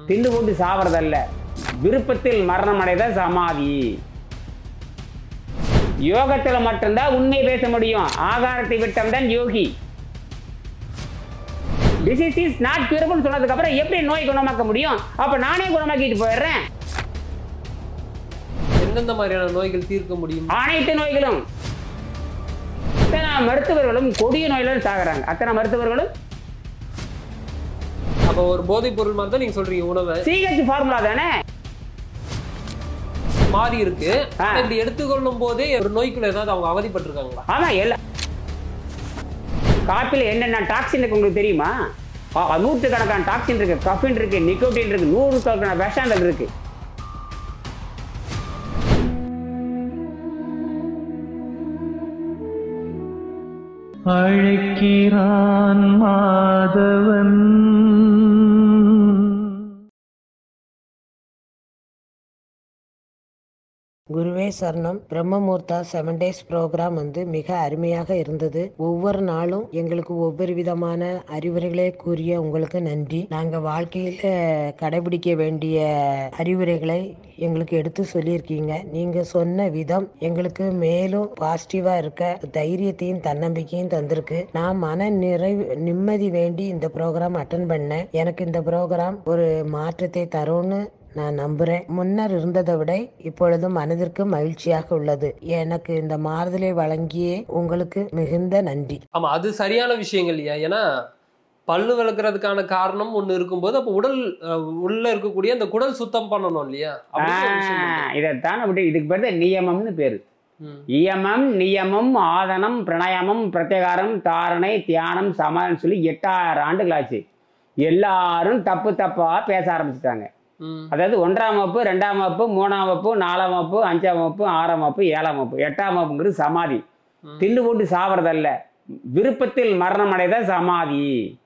தின்னு போட்டு சாவறதல்ல விருப்பத்தில் மரணம் அடைதல் சமாதி யோகத்துல மட்டும்தான் உண்மை பேச முடியும் ஆகாரத்தை விட்டம்தான் யோகி டிசீஸ் இஸ் நாட் கியூரபிள் சொன்னதுக்கு அப்புறம் எப்படி நோய் குணமாக்க முடியும் அப்ப நானே குணமாக்கிட்டு போயிடுறேன் எந்தெந்த மாதிரியான நோய்கள் தீர்க்க முடியும் அனைத்து நோய்களும் அத்தனை மருத்துவர்களும் கொடிய நோயிலும் சாகுறாங்க அத்தனை மருத்துவர்களும் அப்ப ஒரு போதைப் பொருள் மாதிரி தான் நீங்க சொல்றீங்க உணவை சிஹெச் ஃபார்முலா தானே மாறி இருக்கு ஆ. ஆனா இப்படி எடுத்துக்கொள்ளும் போதே ஒரு நோய்க்குள்ள ஏதாவது அவங்க அவதிப்பட்டிருக்காங்களா ஆமா எல்லா காப்பில் என்னென்ன டாக்ஸின் இருக்கு உங்களுக்கு தெரியுமா ஆ, நூற்றுக்கணக்கான டாக்ஸின் இருக்கு கஃபின் இருக்கு நிக்கோட்டின் இருக்கு நூறுக்கணக்கான விஷங்கள் இருக்கு அழைக்கிறான் மாதவன் குருவே சரணம் பிரம்மமூர்த்தா செவன் டேஸ் ப்ரோக்ராம் வந்து மிக அருமையாக இருந்தது ஒவ்வொரு நாளும் எங்களுக்கு ஒவ்வொரு விதமான அறிவுரைகளை கூறிய உங்களுக்கு நன்றி நாங்கள் வாழ்க்கையில் கடைபிடிக்க வேண்டிய அறிவுரைகளை எங்களுக்கு எடுத்து சொல்லியிருக்கீங்க நீங்கள் சொன்ன விதம் எங்களுக்கு மேலும் பாசிட்டிவாக இருக்க தைரியத்தையும் தன்னம்பிக்கையும் தந்திருக்கு நான் மன நிறைவு நிம்மதி வேண்டி இந்த ப்ரோக்ராம் அட்டன் பண்ணேன் எனக்கு இந்த ப்ரோக்ராம் ஒரு மாற்றத்தை தரும்னு நான் நம்புறேன் முன்னர் இருந்ததை விட இப்பொழுது மனதிற்கு மகிழ்ச்சியாக உள்ளது எனக்கு இந்த மாறுதலை வழங்கியே உங்களுக்கு மிகுந்த நன்றி ஆமா அது சரியான விஷயங்கள் இல்லையா ஏன்னா பல்லு விளக்குறதுக்கான காரணம் ஒண்ணு இருக்கும்போது அப்ப உடல் அஹ், உள்ள இருக்கக்கூடிய அந்த குடல் சுத்தம் பண்ணணும் இல்லையா அப்படின்னு ஒரு விஷயம் இருக்கு. இதைத்தான் அப்படி இதுக்கு பேர் தான் நியமம்னு பேரு ம். இயமம் நியமம் ஆதனம் பிரணயமம் பிரத்யகாரம் தாரணை தியானம் சமாதம் சொல்லி எட்டாயிரம் ஆண்டுகள் ஆச்சு எல்லாரும் தப்பு தப்பா பேச ஆரம்பிச்சிட்டாங்க ம். அதாவது ஒன்றாம் வகுப்பு ரெண்டாம் வகுப்பு மூணாம் வகுப்பு நாலாம் வகுப்பு அஞ்சாம் வகுப்பு ஆறாம் வகுப்பு ஏழாம் வகுப்பு எட்டாம் வகுப்புங்கிறது சமாதி ம். தின்னு போட்டு சாவறதல்ல விருப்பத்தில் மரணம் அடைதல் சமாதி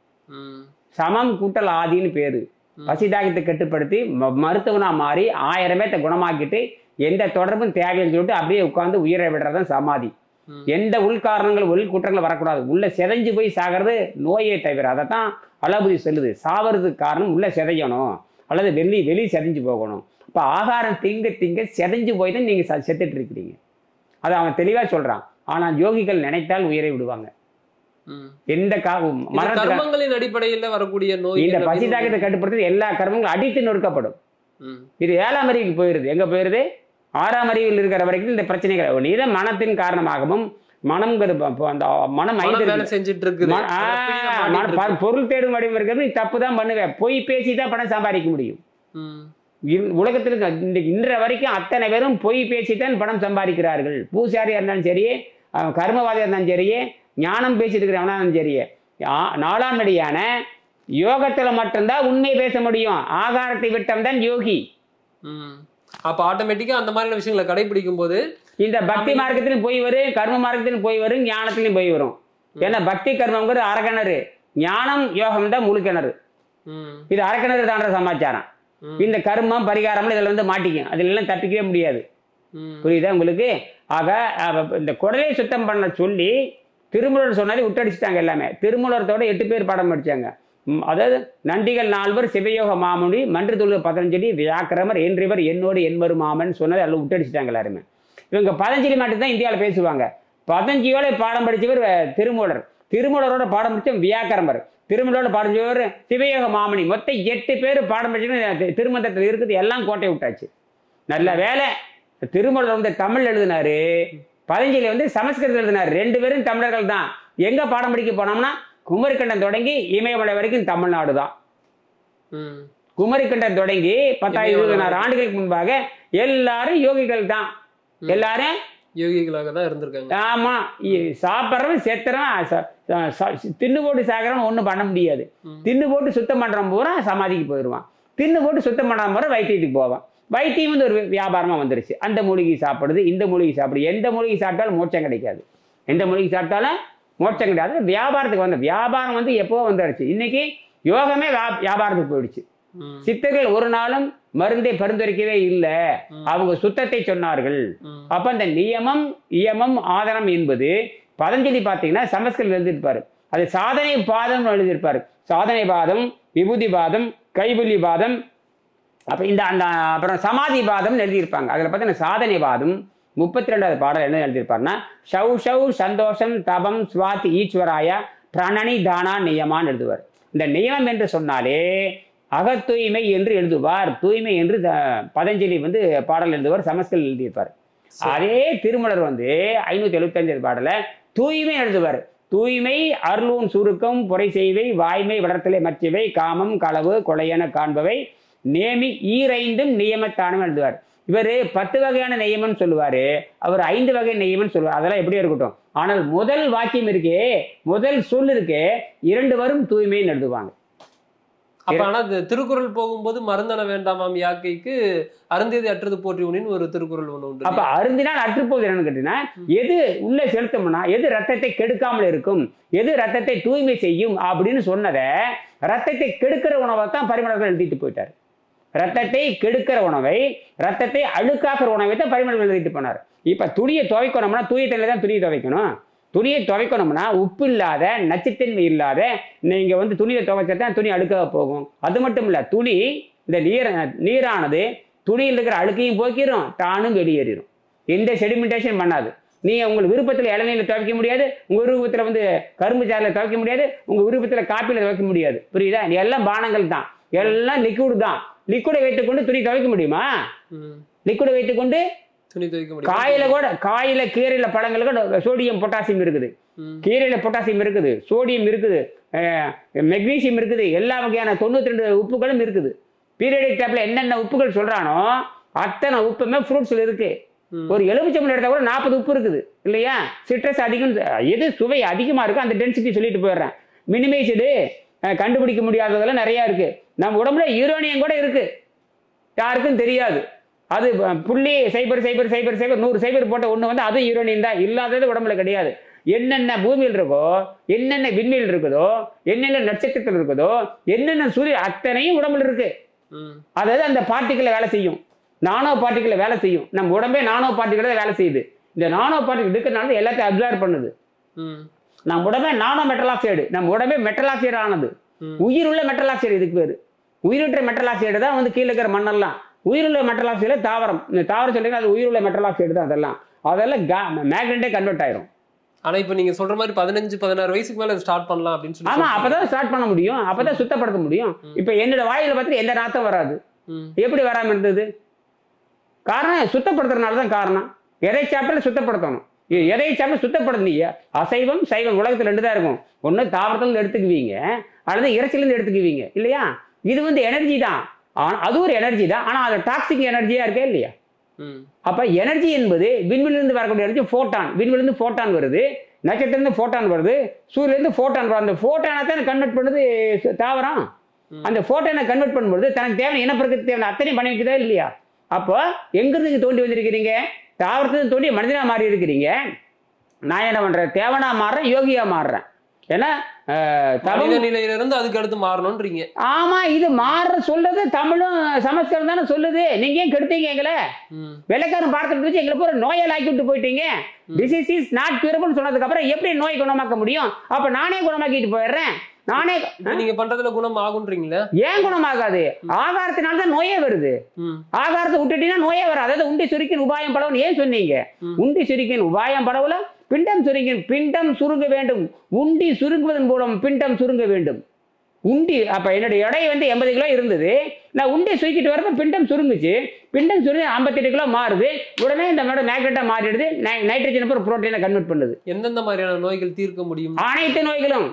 ம். சமம் கூட்டல் ஆதின்னு பேரு ம். பசிதாகத்தை கட்டுப்படுத்தி ம- மருத்துவனா மாறி ஆயிரம் பேர்த்த குணமாக்கிட்டு எந்த தொடர்பும் தேவைன்னு சொல்லிட்டு அப்படியே உட்கார்ந்து உயிரை விடுறதுதான் சமாதி ம். எந்த உள்காரணங்கள் உள் குற்றங்கள் வரக்கூடாது உள்ள செதைஞ்சு போய் சாகிறது நோயே தவிர அதைத்தான் அலபுதி சொல்லுது சாவறதுக்கு காரணம் உள்ள செதையணும் அல்லது வெளி வெளி செதைஞ்சு போகணும் இப்போ ஆகாரம் திங்க திங்க செதைஞ்சு போய் தான் நீங்கள் செத்துட்டு இருக்கிறீங்க அதை அவன் தெளிவாக சொல்கிறான் ஆனால் யோகிகள் நினைத்தால் உயிரை விடுவாங்க ம். எந்த கா இது மரணத்துக்கு கர்மங்களின் அடிப்படையில வரக்கூடிய நோய் இந்த பசிதாகத்தை கட்டுப்படுத்தி எல்லா கர்மங்களும் அடித்து நொறுக்கப்படும் இது ஏழாம் அறிவுக்கு போயிருது எங்க போயிருது ஆறாம் அறிவில் இருக்கிற வரைக்கும் இந்த பிரச்சனைகள் நீத மனத்தின் காரணமாகவும் மனம் அந்த மனம் ஐந்து வேலை இருக்குது. செஞ்சுட்டு இருக்குது ம- ஆ, அந்த பிடியில மாட்டிட்டு மன- இருக்கு. ப- பொருள் தேடும் வடிவம் இருக்கிறது நீ தப்பு தான் பண்ணுவேன் பொய் பேசி தான் பணம் சம்பாதிக்க முடியும் ம். இன்- உலகத்தில் இருக்க இந்த இன்ற வரைக்கும் அத்தனை பேரும் பொய் பேசித்தான் பணம் சம்பாதிக்கிறார்கள் பூசாரியா இருந்தாலும் சரி அவன் கர்மவாதியா இருந்தாலும் சரி ஞானம் பேசிட்டு இருக்கிறவனா இருந்தாலும் சரி ஆ- நாலாம் நடியான யோகத்துல மட்டும்தான் உண்மை பேச முடியும் ஆகாரத்தை விட்டம் தான் யோகி ம். அப்ப ஆட்டோமேட்டிக்கா அந்த மாதிரியான விஷயங்களை கடைபிடிக்கும் போது இந்த பக்தி மார்க்கத்திலும் போய் வரும் கர்ம மார்க்கத்திலும் போய் வரும் ஞானத்திலும் போய் வரும் ஏன்னா பக்தி கர்மங்கிறது அரக்கிணறு ஞானம் யோகம் தான் முழு கிணறு ம். இது அரக்கிணறு தாண்ட சமாச்சாரம் ம். இந்த கர்மம் பரிகாரம் இதில் வந்து மாட்டிக்கும் அதுல எல்லாம் தப்பிக்கவே முடியாது ம். புரியுதா உங்களுக்கு ஆக அவ இந்த குடலை சுத்தம் பண்ண சொல்லி திருமூலர் சொன்னதை விட்டடிச்சிட்டாங்க எல்லாமே திருமூலரத்தோட எட்டு பேர் பாடம் படிச்சாங்க ம், அதாவது நண்டிகள் நால்வர் சிவயோக மாமுனி மன்று தொழில் பதஞ்சலி வியாக்கிரமர் என்றிவர் என்னோடு என்வரு மாமன் சொன்னதை எல்லாம் விட்டடிச்சிட்டாங்க எல்லாருமே இவங்க பதஞ்சலி மட்டும் தான் இந்தியாவில் பேசுவாங்க பதஞ்சலியோட பாடம் படிச்சவர் அஹ், திருமூலர் திருமூலரோட பாடம் படிச்சவர் வியாக்கிரமர் திருமூலரோட பாடம் படிச்சவர் சிவயோக மாமணி மொத்தம் எட்டு பேர் பாடம் படிச்சவங்க திருமந்தத்தில் இருக்குது எல்லாம் கோட்டை விட்டாச்சு நல்ல வேலை திருமூலர் வந்து தமிழ் எழுதினாரு பதஞ்சலி வந்து சமஸ்கிருதம் எழுதினாரு ரெண்டு பேரும் தமிழர்கள் தான் எங்க பாடம் படிக்க போனோம்னா குமரிக்கண்டம் தொடங்கி இமயமலை வரைக்கும் தமிழ்நாடு தான் ம். குமரிக்கண்டம் தொடங்கி பத்தாயிரம் இமயமலை இருபதாயிரம் ஆண்டுகளுக்கு முன்பாக எல்லாரும் யோகிகள் தான் எல்லாரும் யோகிகளாக தான் இருந்திருக்காங்க ஆமா இ- சாப்பிட்றவன் செத்துறவன் ச- ச- ச- தின்னு போட்டு சாகிறவன் ஒன்றும் பண்ண முடியாது ம். தின்னு போட்டு சுத்தம் பண்றவன் பூரா சமாதிக்கு போயிடுவான் தின்னு போட்டு சுத்தம் பண்ணாம பூரா வைத்தியத்துக்கு போவான் வைத்தியம் வந்து ஒரு வியாபாரமா வந்துருச்சு அந்த மூலிகை சாப்பிடுது இந்த மூலிகை சாப்பிடுது எந்த மூலிகை சாப்பிட்டாலும் மோட்சம் கிடைக்காது எந்த மூலிகை சாப்பிட்டாலும் மோட்சம் கிடையாது வியாபாரத்துக்கு வந்த வியாபாரம் வந்து எப்போ வந்துடுச்சு இன்னைக்கு யோகமே வியா- வியாபாரத்துக்கு போயிடுச்சு ம். சித்தர்கள் ஒரு நாளும் மருந்தை பரிந்துரைக்கவே இல்லை ம். அவங்க சுத்தத்தை சொன்னார்கள் ம். அப்ப அந்த நியமம் இயமம் ஆதனம் என்பது பதஞ்சலி பார்த்தீங்கன்னா சமஸ்கிருதம் எழுதியிருப்பாரு அது சாதனை பாதம் எழுதியிருப்பாரு சாதனை பாதம் விபூதி பாதம் கைவலி பாதம் அப்போ இந்த அந்த அப்புறம் சமாதிவாதம்னு எழுதியிருப்பாங்க அதில் பார்த்தீங்கன்னா சாதனைவாதம் முப்பத்தி ரெண்டாவது பாடல் என்ன எழுதியிருப்பாருன்னா ஷவ் ஷவ் சந்தோஷம் தபம் ஸ்வாதி ஈஸ்வராய பிரணனி தானா நியமான்னு எழுதுவார் இந்த நியமம் என்று சொன்னாலே அகத்தூய்மை என்று எழுதுவார் தூய்மை என்று த- பதஞ்சலி வந்து பாடல் எழுதுவார் சமஸ்கிருதம் எழுதியிருப்பார் அதே திருமலர் வந்து ஐநூத்தி எழுபத்தஞ்சு பாடல தூய்மை எழுதுவார் தூய்மை அருளூன் சுருக்கம் பொறை செய்வை வாய்மை வளர்த்தலை மற்றவை காமம் களவு கொலையென காண்பவை நேமி ஈரைந்தும் நியமத்தானம் எழுதுவார் இவர் பத்து வகையான நியமம் சொல்லுவாரு அவர் ஐந்து வகை நியமம் சொல்லுவார் அதெல்லாம் எப்படியே இருக்கட்டும் ஆனால் முதல் வாக்கியம் இருக்கே முதல் சொல் இருக்கே இரண்டு வரும் தூய்மைன்னு எழுதுவாங்க அப்ப ஆனா இந்த திருக்குறள் போகும்போது மருந்தன வேண்டாமாம் யாக்கைக்கு அருந்ததி அற்றது போற்றி உனின்னு ஒரு திருக்குறள் ஒண்ணு உண்டு அப்ப அருந்தினால் அற்றுப்போகுது என்னன்னு கேட்டீங்கன்னா எது உள்ள செலுத்தோம்னா எது ரத்தத்தை கெடுக்காமல் இருக்கும் எது ரத்தத்தை தூய்மை செய்யும் அப்படின்னு சொன்னதை ரத்தத்தை கெடுக்கிற உணவை தான் பரிமளர்கள் எழுதிட்டு போயிட்டார் ரத்தத்தை கெடுக்கிற உணவை ரத்தத்தை அழுக்காக்குற உணவை தான் பரிமளர்கள் எழுதிட்டு போனார் இப்ப துணியை துவைக்கணும்னா தூய தண்ணியில தான் துணியை துவைக்கணும் துணியை துவைக்கணும்னா உப்பு இல்லாத நச்சுத்தன்மை இல்லாத நீங்க வந்து துணியை துவைச்சா தான் துணி அழுக்காக போகும் அது மட்டும் இல்ல துணி இந்த நீர் நீரானது துணியில் இருக்கிற அழுக்கையும் போக்கிரும் தானும் வெளியேறிடும் எந்த செடிமெண்டேஷன் பண்ணாது நீங்க உங்கள் விருப்பத்தில் இளநீரில் துவைக்க முடியாது உங்க விருப்பத்தில் வந்து கரும்பு சாறில் துவைக்க முடியாது உங்க விருப்பத்தில் காப்பியில் துவைக்க முடியாது புரியுதா இது எல்லாம் பானங்கள் தான் எல்லாம் லிக்விட் தான் லிக்விடை வைத்துக்கொண்டு துணி துவைக்க முடியுமா ம். லிக்விடை வைத்துக்கொண்டு துணி துவைக்க முடியும் காயில கூட காயில கீரையில பழங்கள் கூட சோடியம் பொட்டாசியம் இருக்குது ம். கீரையில பொட்டாசியம் இருக்குது சோடியம் இருக்குது மெக்னீசியம் இருக்குது எல்லா வகையான தொண்ணூத்தி ரெண்டு உப்புகளும் இருக்குது பீரியடிக் டேப்ல என்னென்ன உப்புகள் சொல்றானோ அத்தனை உப்புமே ஃப்ரூட்ஸ்ல இருக்கு ம். ஒரு எலுமிச்சம்பழம் எடுத்தா கூட நாற்பது உப்பு இருக்குது இல்லையா சிட்ரஸ் அதிகம் எது சுவை அதிகமா இருக்கோ அந்த டென்சிட்டி சொல்லிட்டு போயிடுறேன் மினிமைஸ்டு கண்டுபிடிக்க முடியாததெல்லாம் நிறைய இருக்கு நம்ம உடம்புல யூரோனியம் கூட இருக்கு யாருக்கும் தெரியாது அது அஹ், புள்ளி சைபர் சைபர் சைபர் சைபர் நூறு சைபர் போட்ட ஒன்று வந்து அது யூரோனியம் தான் இல்லாதது உடம்புல கிடையாது என்னென்ன பூமியில் இருக்கோ என்னென்ன விண்ணில் இருக்குதோ என்னென்ன நட்சத்திரத்தில் இருக்குதோ என்னென்ன சூரிய அத்தனையும் உடம்புல இருக்கு ம். அதாவது அந்த பார்ட்டிக்கில் வேலை செய்யும் நானோ பார்ட்டிக்கில் வேலை செய்யும் நம்ம உடம்பே நானோ பார்ட்டிக்கில் வேலை செய்யுது இந்த நானோ பார்ட்டிகள் இருக்கிறனால எல்லாத்தையும் அப்சர்வ் பண்ணுது ம். நம்ம உடம்பே நானோ மெட்டல் ஆக்சைடு நம்ம உடம்பே மெட்டல் ஆக்சைடு ஆனது ம். உயிர் உள்ள மெட்டல் ஆக்சைடு இதுக்கு பேர் உயிரற்ற மெட்டல் ஆக்சைடு தான் வந்து கீழே இருக்கிற மண்ணெல்லாம் உயிருள்ள மெட்டல் ஆக்சைடு தாவரம் இந்த தாவரம் சொல்றீங்க அது உயிருள்ள மெட்டல் ஆக்சைடு தான் அதெல்லாம் அதெல்லாம் மேக்னெட்டே கன்வெர்ட் ஆயிரும் ஆனா இப்ப நீங்க சொல்ற மாதிரி பதினஞ்சு பதினாறு வயசுக்கு மேல ஸ்டார்ட் பண்ணலாம் அப்படின்னு சொல்லி ஆமா சொல்றீங்க. அப்பதான் ஸ்டார்ட் பண்ண முடியும் அப்பதான் சுத்தப்படுத்த முடியும் இப்ப என்னோட வாயில பார்த்துட்டு எந்த நாத்தம் வராது ம். எப்படி வராம இருந்தது காரணம் சுத்தப்படுத்துறதுனால தான் காரணம் எதை சாப்பிட்டாலும் சுத்தப்படுத்தணும் எ- எதை சாப்பிட்டு சுத்தப்படுத்தீங்க அசைவம் சைவம் உலகத்துல ரெண்டு தான் இருக்கும் ஒண்ணு தாவரத்துல எடுத்துக்குவீங்க அல்லது இறைச்சிலேருந்து எடுத்துக்குவீங்க இல்லையா இது வந்து எனர்ஜி தான் ஆனா அது ஒரு எனர்ஜி தான் ஆனா அது டாக்ஸிக் எனர்ஜியா இருக்கே இல்லையா ம். அப்ப எனர்ஜி என்பது விண்வெளியிலிருந்து வரக்கூடிய எனர்ஜி ஃபோட்டான் விண்வெளியிலிருந்து ஃபோட்டான் வருது நட்சத்திரத்திலிருந்து ஃபோட்டான் வருது சூரியன்லேருந்து ஃபோட்டான் வரும் அந்த ஃபோட்டானை தான் கன்வெர்ட் பண்ணுது சு- தாவரம் ம். அந்த ஃபோட்டானை கன்வெர்ட் பண்ணும்போது தனக்கு தேவையான இனப்பெருக்கத்துக்கு தேவையான அத்தனை பண்ணி வைக்குதா இல்லையா அப்போ எங்கிருந்து இங்க தோண்டி வந்திருக்கிறீங்க தாவரத்திலிருந்து தோண்டி மனிதனா மாறி இருக்கிறீங்க நான் என்ன பண்றேன் தேவனா மாறுறேன் யோகியா மாறுறேன் ஏன்னா அஹ், தவம் மனித நிலையில இருந்து அதுக்கு அடுத்து மாறணும்ன்றீங்க ஆமா இது மாறுற சொல்றது தமிழும் சமஸ்கிருதம் தானே சொல்லுது நீங்க ஏன் கெடுத்தீங்க எங்களை ம். வெள்ளைக்காரன் பார்த்துட்டு வச்சு எங்களை பூரா நோயால் ஆக்கி விட்டு போயிட்டீங்க டிசீஸ் இஸ் நாட் கியூரபிள் சொன்னதுக்கு அப்புறம் எப்படி நோய் குணமாக்க முடியும் அப்ப நானே குணமாக்கிட்டு போயிடுறேன் நானே இப்ப நீங்க பண்றதுல குணம் ஆகுன்றீங்களா ஏன் குணமாகாது ஆகாரத்தினால தான் நோயே வருது ம். ஆகாரத்தை விட்டுட்டீங்கன்னா நோயே வராது அதாவது உண்டி சுருக்கின் உபாயம் படவுன்னு ஏன் சொன்னீங்க ம். உண்டி சுருக்கின் உபாயம் படவுல பிண்டம் சுருங்கின் பிண்டம் சுருங்க வேண்டும் உண்டி சுருங்குவதன் மூலம் பிண்டம் சுருங்க வேண்டும் உண்டி அப்ப என்னுடைய எடை வந்து எண்பது கிலோ இருந்தது நான் உண்டி சுருக்கிட்டு வரப்ப பிண்டம் சுருங்குச்சு பிண்டம் சுருங்கி ஐம்பத்தெட்டு கிலோ மாறுது உடனே இந்த மேடம் மேக்னெட்டா மாறிடுது நை- நைட்ரஜன் அப்புறம் புரோட்டீனை கன்வெர்ட் பண்ணுது எந்தெந்த மாதிரியான நோய்கள் தீர்க்க முடியும் அனைத்து நோய்களும்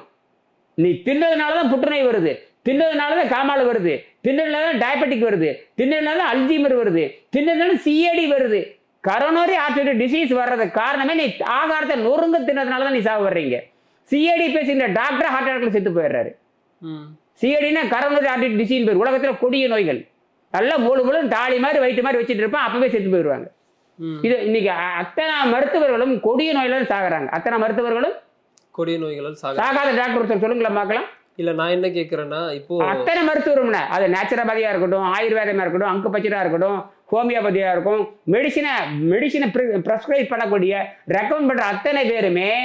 நீ தின்னதுனால தான் புற்றுநோய் வருது தின்னதுனால தான் காமால வருது தின்னதுனால தான் டயபெட்டிக் வருது தின்னதுனால தான் அல்ஜீமர் வருது தின்னதுனால சிஏடி வருது கரோனரி ஆர்டரி டிசீஸ் வர்றதுக்கு காரணமே நீ ஆகாரத்தை நொறுங்க தின்னதுனால தான் நீ சாவு வர்றீங்க சிஏடி பேசுகிற டாக்டர் ஹார்ட் அட்டாக்ல செத்து போயிடுறாரு ம். சிஏடினா கரோனரி ஆர்டரி டிசீஸ் பேர் உலகத்தில் கொடிய நோய்கள் நல்லா மூணு முழு தாலி மாதிரி வயிற்று மாதிரி வச்சுட்டு இருப்பான் அப்பவே செத்து போயிடுவாங்க ம். இது இன்னைக்கு அ- அத்தனை மருத்துவர்களும் கொடிய நோயில தான் சாகுறாங்க அத்தனை மருத்துவர்களும் கொடிய நோய்களால் சாக சாகாத டாக்டர் ஒருத்தர் சொல்லுங்களா பார்க்கலாம் இல்ல நான் என்ன கேக்குறேன்னா இப்போ அத்தனை மருத்துவம்னா அது நேச்சுரோபதியா இருக்கட்டும் ஆயுர்வேதமா இருக்கட்டும் அங்குபச்சரா இருக்கட்டும் ஹோமியோபதியா இருக்கும் மெடிசினை மெடிசினை ப்ரிஸ்கிரைப் பண்ணக்கூடிய ரெக்கமெண்ட் பண்ற அத்தனை பேருமே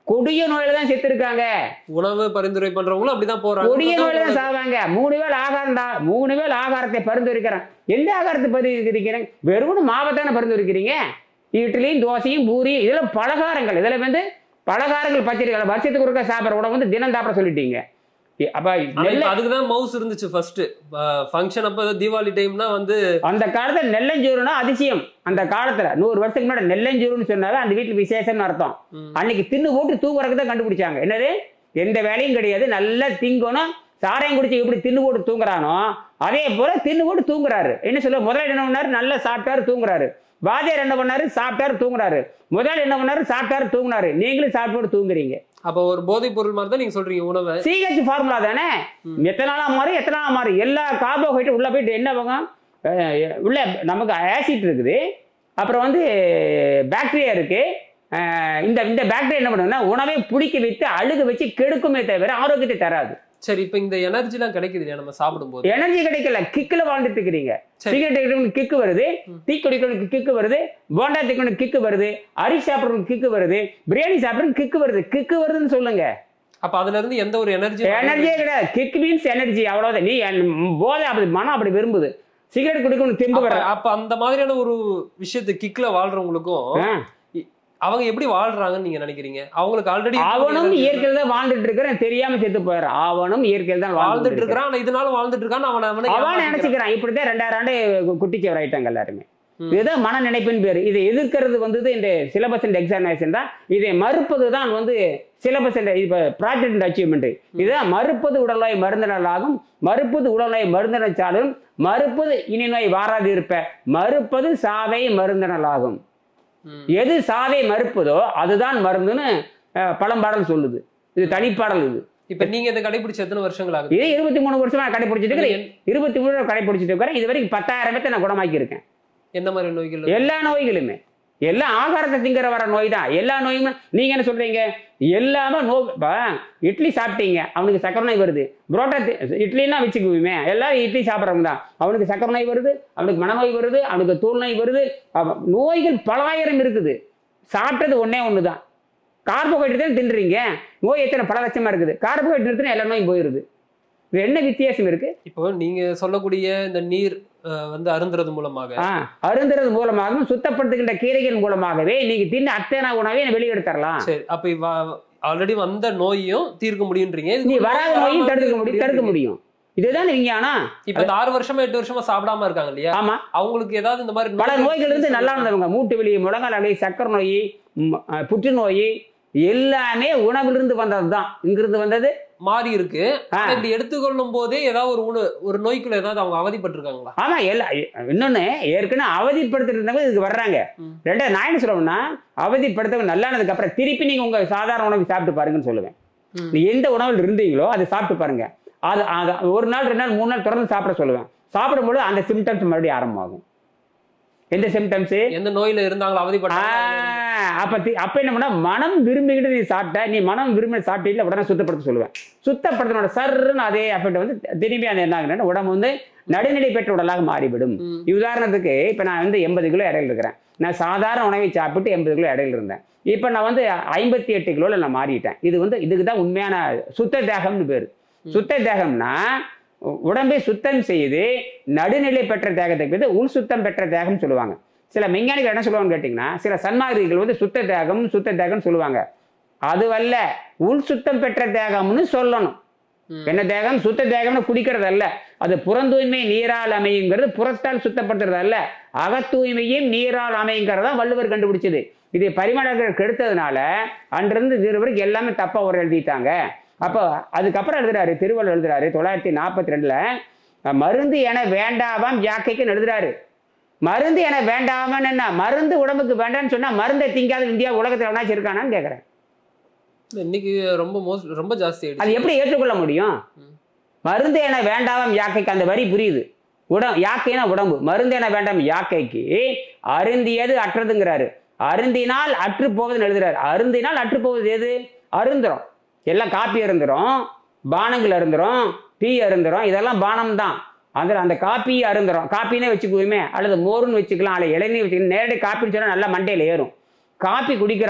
கொடிய நோயில தான் செத்து இருக்காங்க உணவு பரிந்துரை பண்றவங்களும் அப்படிதான் போறாங்க கொடிய நோயில தான் சாவாங்க மூணு வேளை ஆகாரம் தான் மூணு வேளை ஆகாரத்தை பரிந்துரைக்கிறேன் எந்த ஆகாரத்தை பரிந்துரைக்கிறேன் வெறும் மாவத்தானே பரிந்துரைக்கிறீங்க இட்லியும் தோசையும் பூரி இதெல்லாம் பலகாரங்கள் இதில் வந்து பலகாரங்கள் பச்சரிகள் வருஷத்துக்கு ஒருக்கா சாப்பிட்ற உணவு வந்து தினம் சாப்பிட சொல்லிட்டீங்க இ- அப்ப ஆனா நெல்லை இப்ப அதுக்குதான் மவுஸ் இருந்துச்சு ஃபர்ஸ்ட் ஃபங்க்ஷன் அப்ப தீபாவளி டைம்னா வந்து அந்த காலத்துல நெல்லஞ்சோறுனா அதிசயம் அந்த காலத்துல நூறு வருஷத்துக்கு முன்னாடி நெல்லஞ்சோறுன்னு சொன்னாவே அந்த வீட்டுல விசேஷம்னு அர்த்தம் ம். அன்னைக்கு தின்னு போட்டு தூங்குறதுக்கு தான் கண்டுபிடிச்சாங்க என்னது எந்த வேலையும் கிடையாது நல்லா திங்கணும் சாராயம் குடிச்சு எப்படி தின்னு போட்டு தூங்குறானோ அதே போல தின்னு போட்டு தூங்குறாரு என்ன சொல்ல முதல்ல என்ன பண்ணாரு நல்லா சாப்பிட்டாரு தூங்குறாரு வாத்தியார் என்ன பண்ணாரு சாப்பிட்டாரு தூங்குறாரு முதல்ல என்ன பண்ணாரு சாப்பிட்டாரு தூங்குனாரு நீங்களும் சாப்பிட்டு போட்டு தூங்குறீங்க அப்ப ஒரு போதைப் பொருள் மாதிரி தான் நீங்க சொல்றீங்க உணவை சிஹெச் ஃபார்முலா தானே எத்தனை நாளா மாறும் எத்தனை நாளா மாறும் எல்லா கார்போஹைட்ரேட் உள்ள போயிட்டு என்ன ஆகும் அஹ் உள்ள நமக்கு ஆசிட் இருக்குது அப்புறம் வந்து பாக்டீரியா இருக்கு அஹ் இந்த இந்த பாக்டீரியா என்ன பண்ணுன்னா உணவை புளிக்க வைத்து அழுக வச்சு கெடுக்குமே தவிர ஆரோக்கியத்தை தராது சரி இப்ப இந்த எனர்ஜி எல்லாம் கிடைக்குது இல்லையா நம்ம சாப்பிடும் போது எனர்ஜி கிடைக்கல கிக்கில் வாழ்ந்துட்டு இருக்கிறீங்க சரி. சிகரெட் அடிக்கிறவனுக்கு கிக்கு வருது டீ குடிக்கிறவனுக்கு கிக்கு வருது போண்டா திக்கிறவனுக்கு கிக்கு வருது அரிசி சாப்பிட்றவனுக்கு கிக்கு வருது பிரியாணி சாப்பிட்றவனுக்கு கிக்கு வருது கிக்கு வருதுன்னு சொல்லுங்க அப்ப அதுல இருந்து எந்த ஒரு எனர்ஜி எனர்ஜியே கிடையாது கிக் மீன்ஸ் எனர்ஜி அவ்வளவுதான் நீ என் போதை அப்படி மனம் அப்படி விரும்புது சிகரெட் குடிக்கணும் தெம்பு வர அப்ப அந்த மாதிரியான ஒரு விஷயத்தை கிக்ல வாழ்றவங்களுக்கும் ஆ. அவங்க எப்படி வாழ்றாங்கன்னு நீங்க நினைக்கிறீங்க அவங்களுக்கு ஆல்ரெடி அவனும் இயற்கையில் தான் வாழ்ந்துட்டு இருக்கிறான் தெரியாம செத்து போயிடுறான் அவனும் இயற்கையில் தான் வாழ்ந்துட்டு வாழ்ந்துட்டு இருக்கிறான் இருக்கிறான் ஆனா இதனால வாழ்ந்துட்டு இருக்கான் அவன் அவனை அவன் ஏமாத்திக்கிறான். நினைச்சுக்கிறான் இப்படித்தான் ரெண்டாயிரம் ஆண்டு குட்டிச்சவர் ஆயிட்டாங்க எல்லாருமே ம். இதுதான் மன நினைப்பின் பேர் இதை எதிர்க்கிறது வந்து இந்த சிலபஸ் அண்ட் எக்ஸாமினேஷன் தான் இதை மறுப்பது தான் வந்து சிலபஸ் அண்ட் இப்போ ப்ராஜெக்ட் அண்ட் அச்சீவ்மெண்ட் இதுதான் மறுப்பது உடல்நோய் மருந்தினலாகும் மறுப்பது உடல்நோய் மருந்தினச்சாலும் மறுப்பது இனி நோய் வாராது இருப்ப மறுப்பது சாவை மருந்தினலாகும் ம். எது சாவை மறுப்பதோ அதுதான் மருந்துன்னு அஹ், பழம்பாடல் சொல்லுது இது தனிப்பாடல் இது இப்ப நீங்க இதை கடைபிடிச்ச எத்தனை வருஷங்கள் ஆகுது இது இருபத்தி மூணு வருஷமா நான் கடைபிடிச்சிட்டு இருக்கிறேன் என்- இருபத்தி மூணு கடைபிடிச்சிட்டு இருக்கிறேன் இது வரைக்கும் பத்தாயிரம் பேர்த்த நான் குணமாக்கி இருக்கேன் எந்த மாதிரி நோய்கள் எல்லா நோய்களுமே எல்லாம் ஆகாரத்தை திங்கிற வர நோய் தான் எல்லா நோயுமே நீங்க என்ன சொல்றீங்க எல்லாமே நோய் இப்ப இட்லி சாப்பிட்டீங்க அவனுக்கு சக்கரை நோய் வருது புரோட்டா தி- இட்லின்னா வச்சுக்குவோமே எல்லாரும் இட்லி சாப்பிட்றவங்க தான் அவனுக்கு சக்கரை நோய் வருது அவனுக்கு மனநோய் வருது அவனுக்கு தோல் நோய் வருது அவ- நோய்கள் பலாயிரம் இருக்குது சாப்பிட்டது ஒண்ணே ஒன்று தான் கார்போஹைட்ரேட் தான் தின்றீங்க நோய் எத்தனை பல லட்சமா இருக்குது கார்போஹைட்ரேட் நிறுத்தினா எல்லா நோயும் போயிருது இது என்ன வித்தியாசம் இருக்கு இப்போ நீங்க சொல்லக்கூடிய இந்த நீர் அஹ், வந்து அருந்துறது மூலமாக ஆ, அருந்துறது மூலமாகவும் சுத்தப்படுத்துகின்ற கீரைகள் மூலமாகவே நீங்க தின்ன அத்தனை உணவை வெளியெடுத்துடலாம் சரி அப்ப ஆல்ரெடி வந்த நோயையும் தீர்க்க முடியுன்றீங்க நீ வராத நோயும் தடுக்க முடியும் தடுக்க முடியும் இதுதான் விஞ்ஞானம் இப்ப இந்த ஆறு வருஷமா எட்டு வருஷமா சாப்பிடாம இருக்காங்க இல்லையா ஆமா அவங்களுக்கு ஏதாவது இந்த மாதிரி பல நோய்கள் இருந்து நல்லா இருந்தவங்க மூட்டு வலி முழங்கால் வலி சக்கரை நோய் ம், அஹ், புற்றுநோய் எல்லாமே உணவிலிருந்து வந்தது தான் இங்கிருந்து வந்தது மாறி இருக்கு ஆ. ஆனா இப்படி எடுத்துக்கொள்ளும் போதே ஏதாவது ஒரு உணவு ஒரு நோய்க்குள்ள ஏதாவது அவங்க அவதிப்பட்டிருக்காங்களா ஆமா எல்லா இன்னொன்னு ஏற்கனவே அவதிப்படுத்திட்டு இருந்தவங்க இதுக்கு வர்றாங்க ம். ரெண்டாவது நான் என்ன சொல்லுவேன்னா அவதிப்படுத்தவங்க நல்லானதுக்கு அப்புறம் திருப்பி நீங்க உங்க சாதாரண உணவு சாப்பிட்டு பாருங்கன்னு சொல்லுவேன் ம். நீ எந்த உணவில் இருந்தீங்களோ அதை சாப்பிட்டு பாருங்க அது அது ஒரு நாள் ரெண்டு நாள் மூணு நாள் தொடர்ந்து சாப்பிட சொல்லுவேன் சாப்பிடும்போது அந்த சிம்டம்ஸ் மறுபடியும் ஆரம்பமாகும் எந்த சிம்டம்ஸ் எந்த நோயில இருந்தாங்களோ அவதிப்பட்டாங்க அப்ப தி- அப்ப என்ன பண்ணா மனம் விரும்பிக்கிட்டு நீ சாப்பிட்ட நீ மனம் விரும்பி சாப்பிட்டீங்களா உடனே சுத்தப்படுத்த சொல்லுவேன் சுத்தப்படுத்தினோட சர்ன்னு அதே எஃபெக்ட் வந்து திரும்பி அந்த என்ன ஆகுதுன்னா உடம்பு வந்து நடுநிலை பெற்ற உடலாக மாறிவிடும் ம். உதாரணத்துக்கு இப்போ நான் வந்து எண்பது கிலோ இடையில இருக்கிறேன் நான் சாதாரண உணவை சாப்பிட்டு எண்பது கிலோ இடையில இருந்தேன் இப்போ நான் வந்து ஐம்பத்தி எட்டு கிலோவில் நான் மாறிட்டேன் இது வந்து இதுக்கு தான் உண்மையான சுத்த தேகம்னு பேர் சுத்த தேகம்னா உ- உடம்பை சுத்தம் செய்து நடுநிலை பெற்ற தேகத்துக்கு வந்து உள் சுத்தம் பெற்ற தேகம் சொல்லுவாங்க சில விஞ்ஞானிகள் என்ன சொல்லுவாங்கன்னு கேட்டிங்கன்னா சில சன்மார்க்கிகள் வந்து சுத்த தேகம் சுத்த தேகம்னு சொல்லுவாங்க அதுவல்ல உள் சுத்தம் பெற்ற தேகம்னு சொல்லணும் ம். என்ன தேகம் சுத்த தேகம்னு குடிக்கிறது அல்ல அது புறந்தூய்மை நீரால் அமையுங்கிறது புறத்தால் சுத்தப்படுத்துறது அல்ல அகத்தூய்மையும் நீரால் அமையுங்கிறது தான் வள்ளுவர் கண்டுபிடிச்சது இது பரிமாணங்கள் கெடுத்ததுனால அன்றிருந்து இது வரைக்கும் எல்லாமே தப்பா ஒரு எழுதிட்டாங்க அப்போ அதுக்கப்புறம் எழுதுறாரு திருவள்ளுவர் எழுதுறாரு தொள்ளாயிரத்தி நாற்பத்தி ரெண்டுல மருந்து என வேண்டாவாம் யாக்கைக்குன்னு எழுதுறாரு மருந்து என வேண்டாமன்னு என்ன மருந்து உடம்புக்கு வேண்டாம்னு சொன்னா மருந்தை திங்காத இந்தியா உலகத்தில் எவனாச்சும் இருக்கானான்னு கேட்குறேன் இன்னைக்கு ரொம்ப மோஸ்ட் ரொம்ப ஜாஸ்தி ஆயிடுச்சு அது எப்படி ஏற்றுக்கொள்ள முடியும் ம். மருந்து என வேண்டாம் யாக்கைக்கு அந்த வரி புரியுது உடம் யாக்கைனா உடம்பு மருந்து என வேண்டாம் யாக்கைக்கு அருந்தியது அற்றதுங்கிறாரு அருந்தினால் அற்று போவதுன்னு எழுதுறாரு அருந்தினால் அற்று போவது எது அருந்துறோம் எல்லாம் காப்பி அருந்துறோம் பானங்கள் அருந்துறோம் டீ அருந்துறோம் இதெல்லாம் பானம் தான் அந்த அந்த காப்பி அருந்துறோம் காப்பினே வச்சுக்குவோமே அல்லது மோர்னு வச்சுக்கலாம் அல்ல இளநீர் வச்சுக்கலாம் நேரடி காப்பின்னு சொன்னால் நல்லா மண்டையில் ஏறும் காப்பி குடிக்கிறான்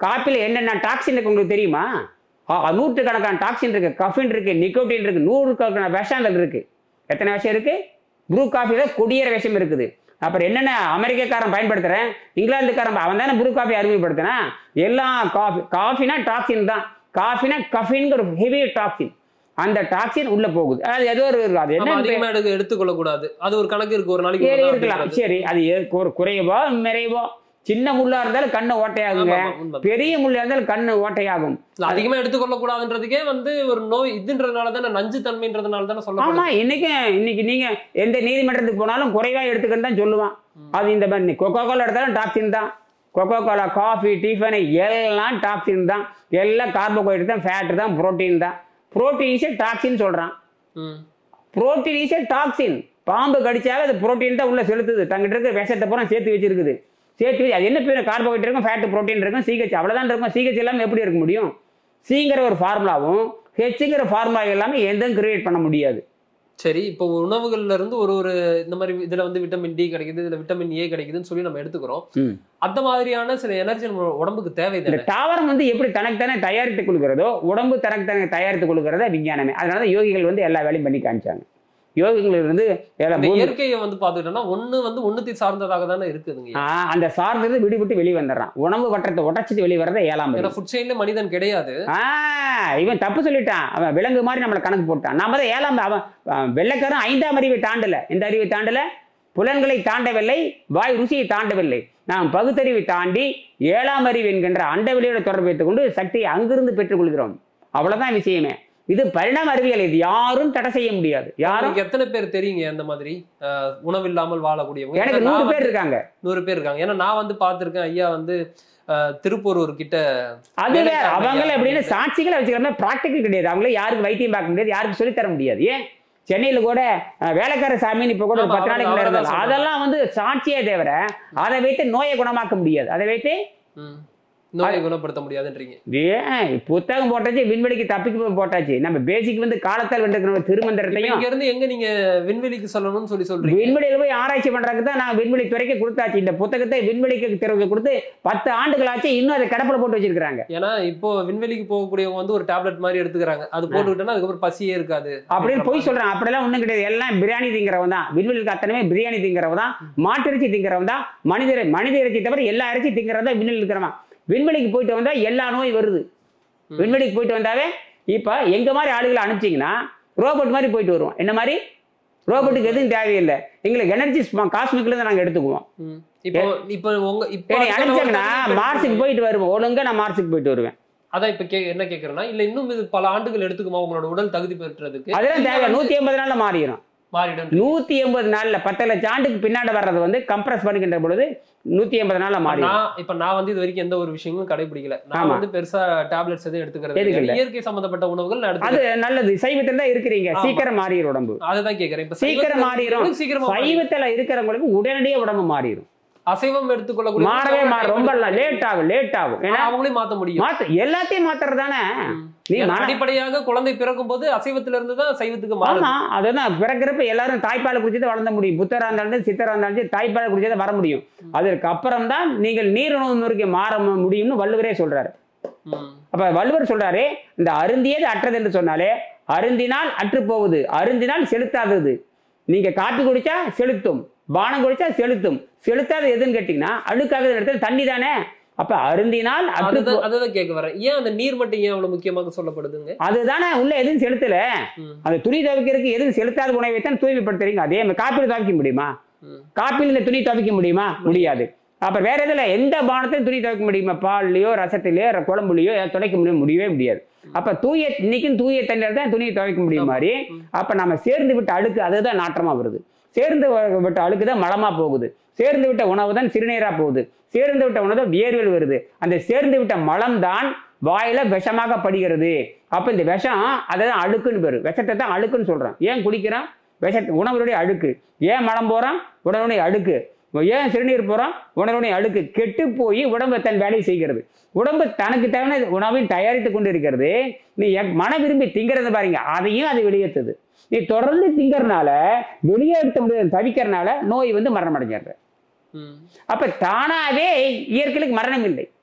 காப்பியில் என்னென்ன டாக்ஸின் இருக்கு உங்களுக்கு தெரியுமா ஆ, நூற்றுக்கணக்கான டாக்ஸின் இருக்கு கஃபின் இருக்கு நிக்கோட்டின் இருக்கு நூறுக்கணக்கான விஷங்கள் இருக்கு எத்தனை விஷம் இருக்கு ப்ரூ காஃபியில் கொடியேற விஷம் இருக்குது அப்புறம் என்னென்ன அமெரிக்கக்காரன் பயன்படுத்துறேன் இங்கிலாந்துக்காரன் அவன் தானே ப்ரூ காஃபி அறிமுகப்படுத்தினான் எல்லா காஃபி காஃபினா டாக்ஸின் தான் காஃபினா கஃபின்ங்கிற ஒரு ஹெவி டாக்ஸின் அந்த டாக்ஸின் உள்ள போகுது அது ஏதோ ஒரு அது நம்ம என்ன அதிகமா எடுக்க எடுத்துக்கொள்ள கூடாது அது ஒரு கணக்கு இருக்கு ஒரு நாளைக்கு சரி இவ்வளவு இருக்கலாம் அப்படின்றது. சரி அது ஏ- ஒரு குறைவோ நிறைவோ சின்ன முள்ளா இருந்தாலும் கண்ணு ஓட்டையாகுங்க ஆமா, ஆமா, உண்மைதான். பெரிய முள்ளா இருந்தாலும் கண்ணு ஓட்டையாகும் இல்ல, அதிகமா எடுத்துக்கொள்ள கூடாதுன்றதுக்கே வந்து ஒரு நோய் இதுன்றதுனால தானே நஞ்சு தன்மைன்றதுனால தானே ஆமா சொல்லப்படுது இன்னைக்கு இன்னைக்கு நீங்க எந்த நீதிமன்றத்துக்கு போனாலும் குறைவா எடுத்துக்கன்னு தான் சொல்லுவான் அது இந்த மாதிரி கொக்கோ கோலா எடுத்தாலும் டாக்ஸின் தான் கொக்கோ கோலா காஃபி டிஃபன் எல்லாம் டாக்ஸின் தான் எல்லாம் கார்போஹைட்ரேட் தான் ஃபேட் தான் புரோட்டீன் தான் புரோட்டீன்ஸே டாக்ஸின் சொல்றான் ம். புரோட்டீன்ஸே டாக்ஸின் பாம்பு கடிச்சாவே அது புரோட்டீன் தான் உள்ள செலுத்துது தங்கிட்ட இருக்க விஷத்தை பூரா சேர்த்து வச்சிருக்குது சேர்த்து வச்சு அது என்ன பேர் கார்போஹைட்ரேட் இருக்கும் ஃபேட் புரோட்டீன் இருக்கும் சிஹெச் அவ்வளோதான் இருக்கும் சிஹெச் இல்லாமல் எப்படி இருக்க முடியும் சிங்கிற ஒரு ஃபார்முலாவும் ஹெச்சுங்கிற ஃபார்முலா எல்லாமே எதுவும் கிரியேட் பண்ண முடியாது சரி இப்போ உணவுகள்ல இருந்து ஒரு ஒரு இந்த மாதிரி இதுல வந்து விட்டமின் டி கிடைக்குது இதுல விட்டமின் ஏ கிடைக்குதுன்னு சொல்லி நம்ம எடுத்துக்கிறோம் ம். அந்த மாதிரியான சில எனர்ஜி நம்ம உடம்புக்கு தேவை இந்த தானே தாவரம் வந்து எப்படி தனக்குத்தானே தயாரித்துக் கொள்கிறதோ உடம்பு தனக்குத்தானே தயாரித்துக் கொள்கிறதா விஞ்ஞானமே அதனால தான் யோகிகள் வந்து எல்லா வேலையும் பண்ணி காமிச்சாங்க யோகிகள் வந்து எல்லா இந்த பூமி- இயற்கையை வந்து பாத்துக்கிட்டோம்னா ஒண்ணு வந்து ஒண்ணுத்தை சார்ந்ததாக தானே இருக்குதுங்க ஆ, அந்த சார்ந்தது விடுபட்டு வெளியே வந்துடுறான் உணவு வட்டத்தை உடைச்சிட்டு வெளியே வர்றத ஏழாம் ஏன்னா ஃபுட் செயின்ல மனிதன் கிடையாது ஆ இவன் தப்பு சொல்லிட்டான் அவன் விலங்கு மாதிரி நம்மளை கணக்கு போட்டான் நாம தான் ஏழாம் அவன் அவன் வெள்ளைக்காரன் ஐந்தாம் அறிவை தாண்டல எந்த அறிவை தாண்டல புலன்களை தாண்டவில்லை வாய் ருசியை தாண்டவில்லை நாம் பகுத்தறிவை தாண்டி ஏழாம் அறிவு என்கின்ற அண்டவெளியோட தொடர்பு வைத்துக் கொண்டு சக்தியை அங்கிருந்து பெற்றுக்கொள்கிறோம் அவ்வளவுதான் விஷயமே இது பரிணாம அறிவியல் இது யாரும் தடை செய்ய முடியாது யாரும் உங்களுக்கு எத்தனை பேர் தெரியுங்க அந்த மாதிரி அஹ், உணவு இல்லாமல் வாழக்கூடியவங்க எனக்கு ஏன்னா நூறு நான் பேர் இருக்காங்க நூறு பேர் இருக்காங்க ஏன்னா நான் வந்து பார்த்திருக்கேன் ஐயா வந்து அஹ், திருப்பூரூர் கிட்ட அது வேற வேலைக்காரங்க அவங்கள யாரும் எப்படின்னு இல்லை. சாட்சிகளை வச்சுக்கிறோம் ப்ராக்டிக்கல் கிடையாது அவங்கள யாருக்கு வைத்தியம் பார்க்க முடியாது யாருக்கு சொல்லித் தர முடியாது ஏன் சென்னையில கூட அஹ், வேலைக்கார சாமின்னு இப்ப கூட ஒரு ஆமா, பத்து நாளைக்கு அவரை- முன்னாடி அவரை தான் இருந்தாங்க. அதெல்லாம் வந்து சாட்சியே தவிர அதை வைத்து நோயை குணமாக்க முடியாது அதை வைத்து ம், நோயை குணப்படுத்த முடியாதுன்றீங்க ஏன் புத்தகம் போட்டாச்சு விண்வெளிக்கு தப்பிக்கு போட்டாச்சு நம்ம பேசிக் வந்து காலத்தால் வென்றிருக்கிற இப்ப திருமந்திரத்தையும் இங்க இருந்து எங்க நீங்க விண்வெளிக்கு சொல்லணும்னு சொல்லி சொல்றீங்க விண்வெளியில போய் ஆராய்ச்சி பண்றதுக்கு தான் நான் விண்வெளி துறைக்கு கொடுத்தாச்சு இந்த புத்தகத்தை விண்வெளிக்கு திறவுக்கு கொடுத்து பத்து ஆண்டுகள் ஆச்சு இன்னும் அதை கடப்புல போட்டு வச்சிருக்காங்க ஏன்னா இப்போ விண்வெளிக்கு போகக்கூடியவங்க வந்து ஒரு டேப்லெட் மாதிரி எடுத்துக்கிறாங்க அது போட்டுக்கிட்டோம்னா அதுக்கப்புறம் பசியே இருக்காது அப்படின்னு போய் சொல்றான் அப்படிலாம் ஒண்ணும் கிடையாது எல்லாம் பிரியாணி திங்கிறவன் தான் விண்வெளிக்கு அத்தனையுமே பிரியாணி திங்கிறவன் தான் மாட்டிறைச்சி திங்கிறவன் தான் மனித மனித இறைச்சி தவிர எல்லா இறைச்சி திங்கிறவன் தான் விண்வெளி இருக்கிறவன் விண்வெளிக்கு போயிட்டு வந்தா எல்லா நோய் வருது ம். விண்வெளிக்கு போயிட்டு வந்தாவே இப்ப எங்க மாதிரி ஆளுகளை அனுப்பிச்சிங்கன்னா ரோபோட் மாதிரி போயிட்டு வருவோம் என்ன மாதிரி ரோபோட்டுக்கு எதுவும் தேவையில்லை எங்களுக்கு எனர்ஜி காஸ்மிக்ல இருந்து நாங்க எடுத்துக்குவோம் ம். இப்போ இப்போ உங்க இப்போ என்னை அதுக்கான அனுப்பிச்சாங்கன்னா ஒரு தகுதி மார்ஸுக்கு பெற்றுக்கொள்ளுங்க. போயிட்டு வருவோம் ஒழுங்கா நான் மார்ஸுக்கு போயிட்டு வருவேன் அதான் இப்ப கே என்ன கேக்குறேன்னா இல்ல இன்னும் இது பல ஆண்டுகள் எடுத்துக்குமா உங்களோட உடல் தகுதி பெற்றதுக்கு அதெல்லாம் தேவை இல்ல நூத்தி எண்பது நாள்ல மாறிடும் மாறிடும் நூத்தி எண்பது நாள்ல பத்து லட்சம் ஆண்டுக்கு பின்னாடி வர்றது வந்து கம்ப்ரஸ் பண்ணிக்கின்ற பொழுது நூத்தி எண்பது நாள்ல மாறிடும் நான் இப்ப நான் வந்து இது வரைக்கும் எந்த ஒரு விஷயங்களும் கடைபிடிக்கல நான் ஆமா. வந்து பெருசா டேப்லெட்ஸ் எதுவும் எடுத்துக்கிறது எடுக்கல. கிடையாது. இயற்கை சம்பந்தப்பட்ட உணவுகள் நான் அது எடுத்துக்கிறேன் நல்லது சைவத்துல தான் இருக்கிறீங்க ஆமா. சீக்கிரம் மாறிடும் உடம்பு அதுதான் கேக்குறேன் இப்ப சீக்கிரம் சைவத்துல மாறிடும். இருக்கிறவங்களுக்கு சீக்கிரமா மாறிடும். சைவத்துல இருக்கிறவங்களுக்கு உடனடியே உடம்பு மாறிடும் அசைவம் எடுத்துக்கொள்ளக்கூடிய மாறவே மாற ரொம்ப லேட் ஆகும் லேட் ஆகும் ஆனா ஏன்னா அவங்களையும் மாத்த முடியும் மாத்த எல்லாத்தையும் மாத்துறது தானே ம். நீ ஏன்னா மன- அடிப்படையாக குழந்தை பிறக்கும் போது அசைவத்துல இருந்து தான் சைவத்துக்கு மாறுது ஆமா அதுதான் பிறக்கிறப்ப எல்லாரும் தாய்ப்பால் குடிச்சது வளர்ந்த முடியும் புத்தரா இருந்தாலும் சரி, சித்தரா இருந்தாலும் சரி, தாய்ப்பால் குடிச்சதை வர முடியும் அதற்கு அப்புறம் தான் நீங்கள் நீருணவு முறைக்கு மாற முடியும்னு வள்ளுவரே சொல்றாரு ம். அப்ப வள்ளுவர் சொல்றாரு இந்த அருந்தியது அற்றது என்று சொன்னாலே அருந்தினால் அற்று போகுது அருந்தினால் செலுத்தாதது நீங்க காப்பி குடிச்சா செலுத்தும் பானம் குடிச்சா செலுத்தும் செலுத்தாது எதுன்னு கேட்டீங்கன்னா அழுக்காக இடத்துல தண்ணி தானே அப்ப அருந்தினால் அற்று போ- அதுதான் அதுதான் கேட்க வரேன் ஏன் அந்த நீர் மட்டும் ஏன் அவ்வளவு முக்கியமாக சொல்லப்படுதுங்க அதுதானே உள்ள எதுவும் செலுத்தல ம். அந்த துணி துவைக்கிறதுக்கு எதுவும் செலுத்தாத உணவை தான் தூய்மைப்படுத்துறீங்க அதே மாதிரி காப்பியில் துவைக்க முடியுமா ம். காப்பியில் இந்த துணி துவைக்க முடியுமா முடியாது அப்ப வேற எதுல எந்த பானத்தையும் துணி துவைக்க முடியுமா பால்லயோ ரசத்திலயோ ர- குழம்புலையோ ஏதாவது துடைக்க முடியும் முடியவே முடியாது அப்ப தூய இன்னைக்கும் தூய தண்ணீர் தான் துணியை துவைக்க முடியும் மாதிரி ம். அப்ப நம்ம சேர்ந்து விட்ட அழுக்கு அதுதான் நாற்றமா வருது சேர்ந்து வ- விட்ட அழுக்கு தான் மலமா போகுது சேர்ந்து விட்ட உணவு தான் சிறுநீரா போகுது சேர்ந்து விட்ட உணவு தான் வியர்வில் வருது அந்த சேர்ந்து விட்ட மலம் தான் வாயில விஷமாக படுகிறது அப்ப இந்த விஷம் அதை தான் அழுக்குன்னு பேரு விஷத்தை தான் அழுக்குன்னு சொல்றோம் ஏன் குடிக்கிறோம் விஷ உணவுடைய அழுக்கு ஏன் மலம் போறோம் உணவுடைய அழுக்கு ஏன் சிறுநீர் போறோம் உணவுடைய அழுக்கு கெட்டு போய் உடம்பு தன் வேலையை செய்கிறது உடம்பு தனக்கு தேவையான உணவையும் தயாரித்து கொண்டு இருக்கிறது நீ எப்- மன விரும்பி திங்கிறத பாருங்க அதையும் அது வெளியேற்றுது நீ தொடர்ந்து திங்கறனால வெளியேற்ற முடியாது தவிக்கிறனால நோய் வந்து மரணம் அடைஞ்சிடுற ம். அப்ப தானாவே இயற்கைக்கு மரணம் இல்லை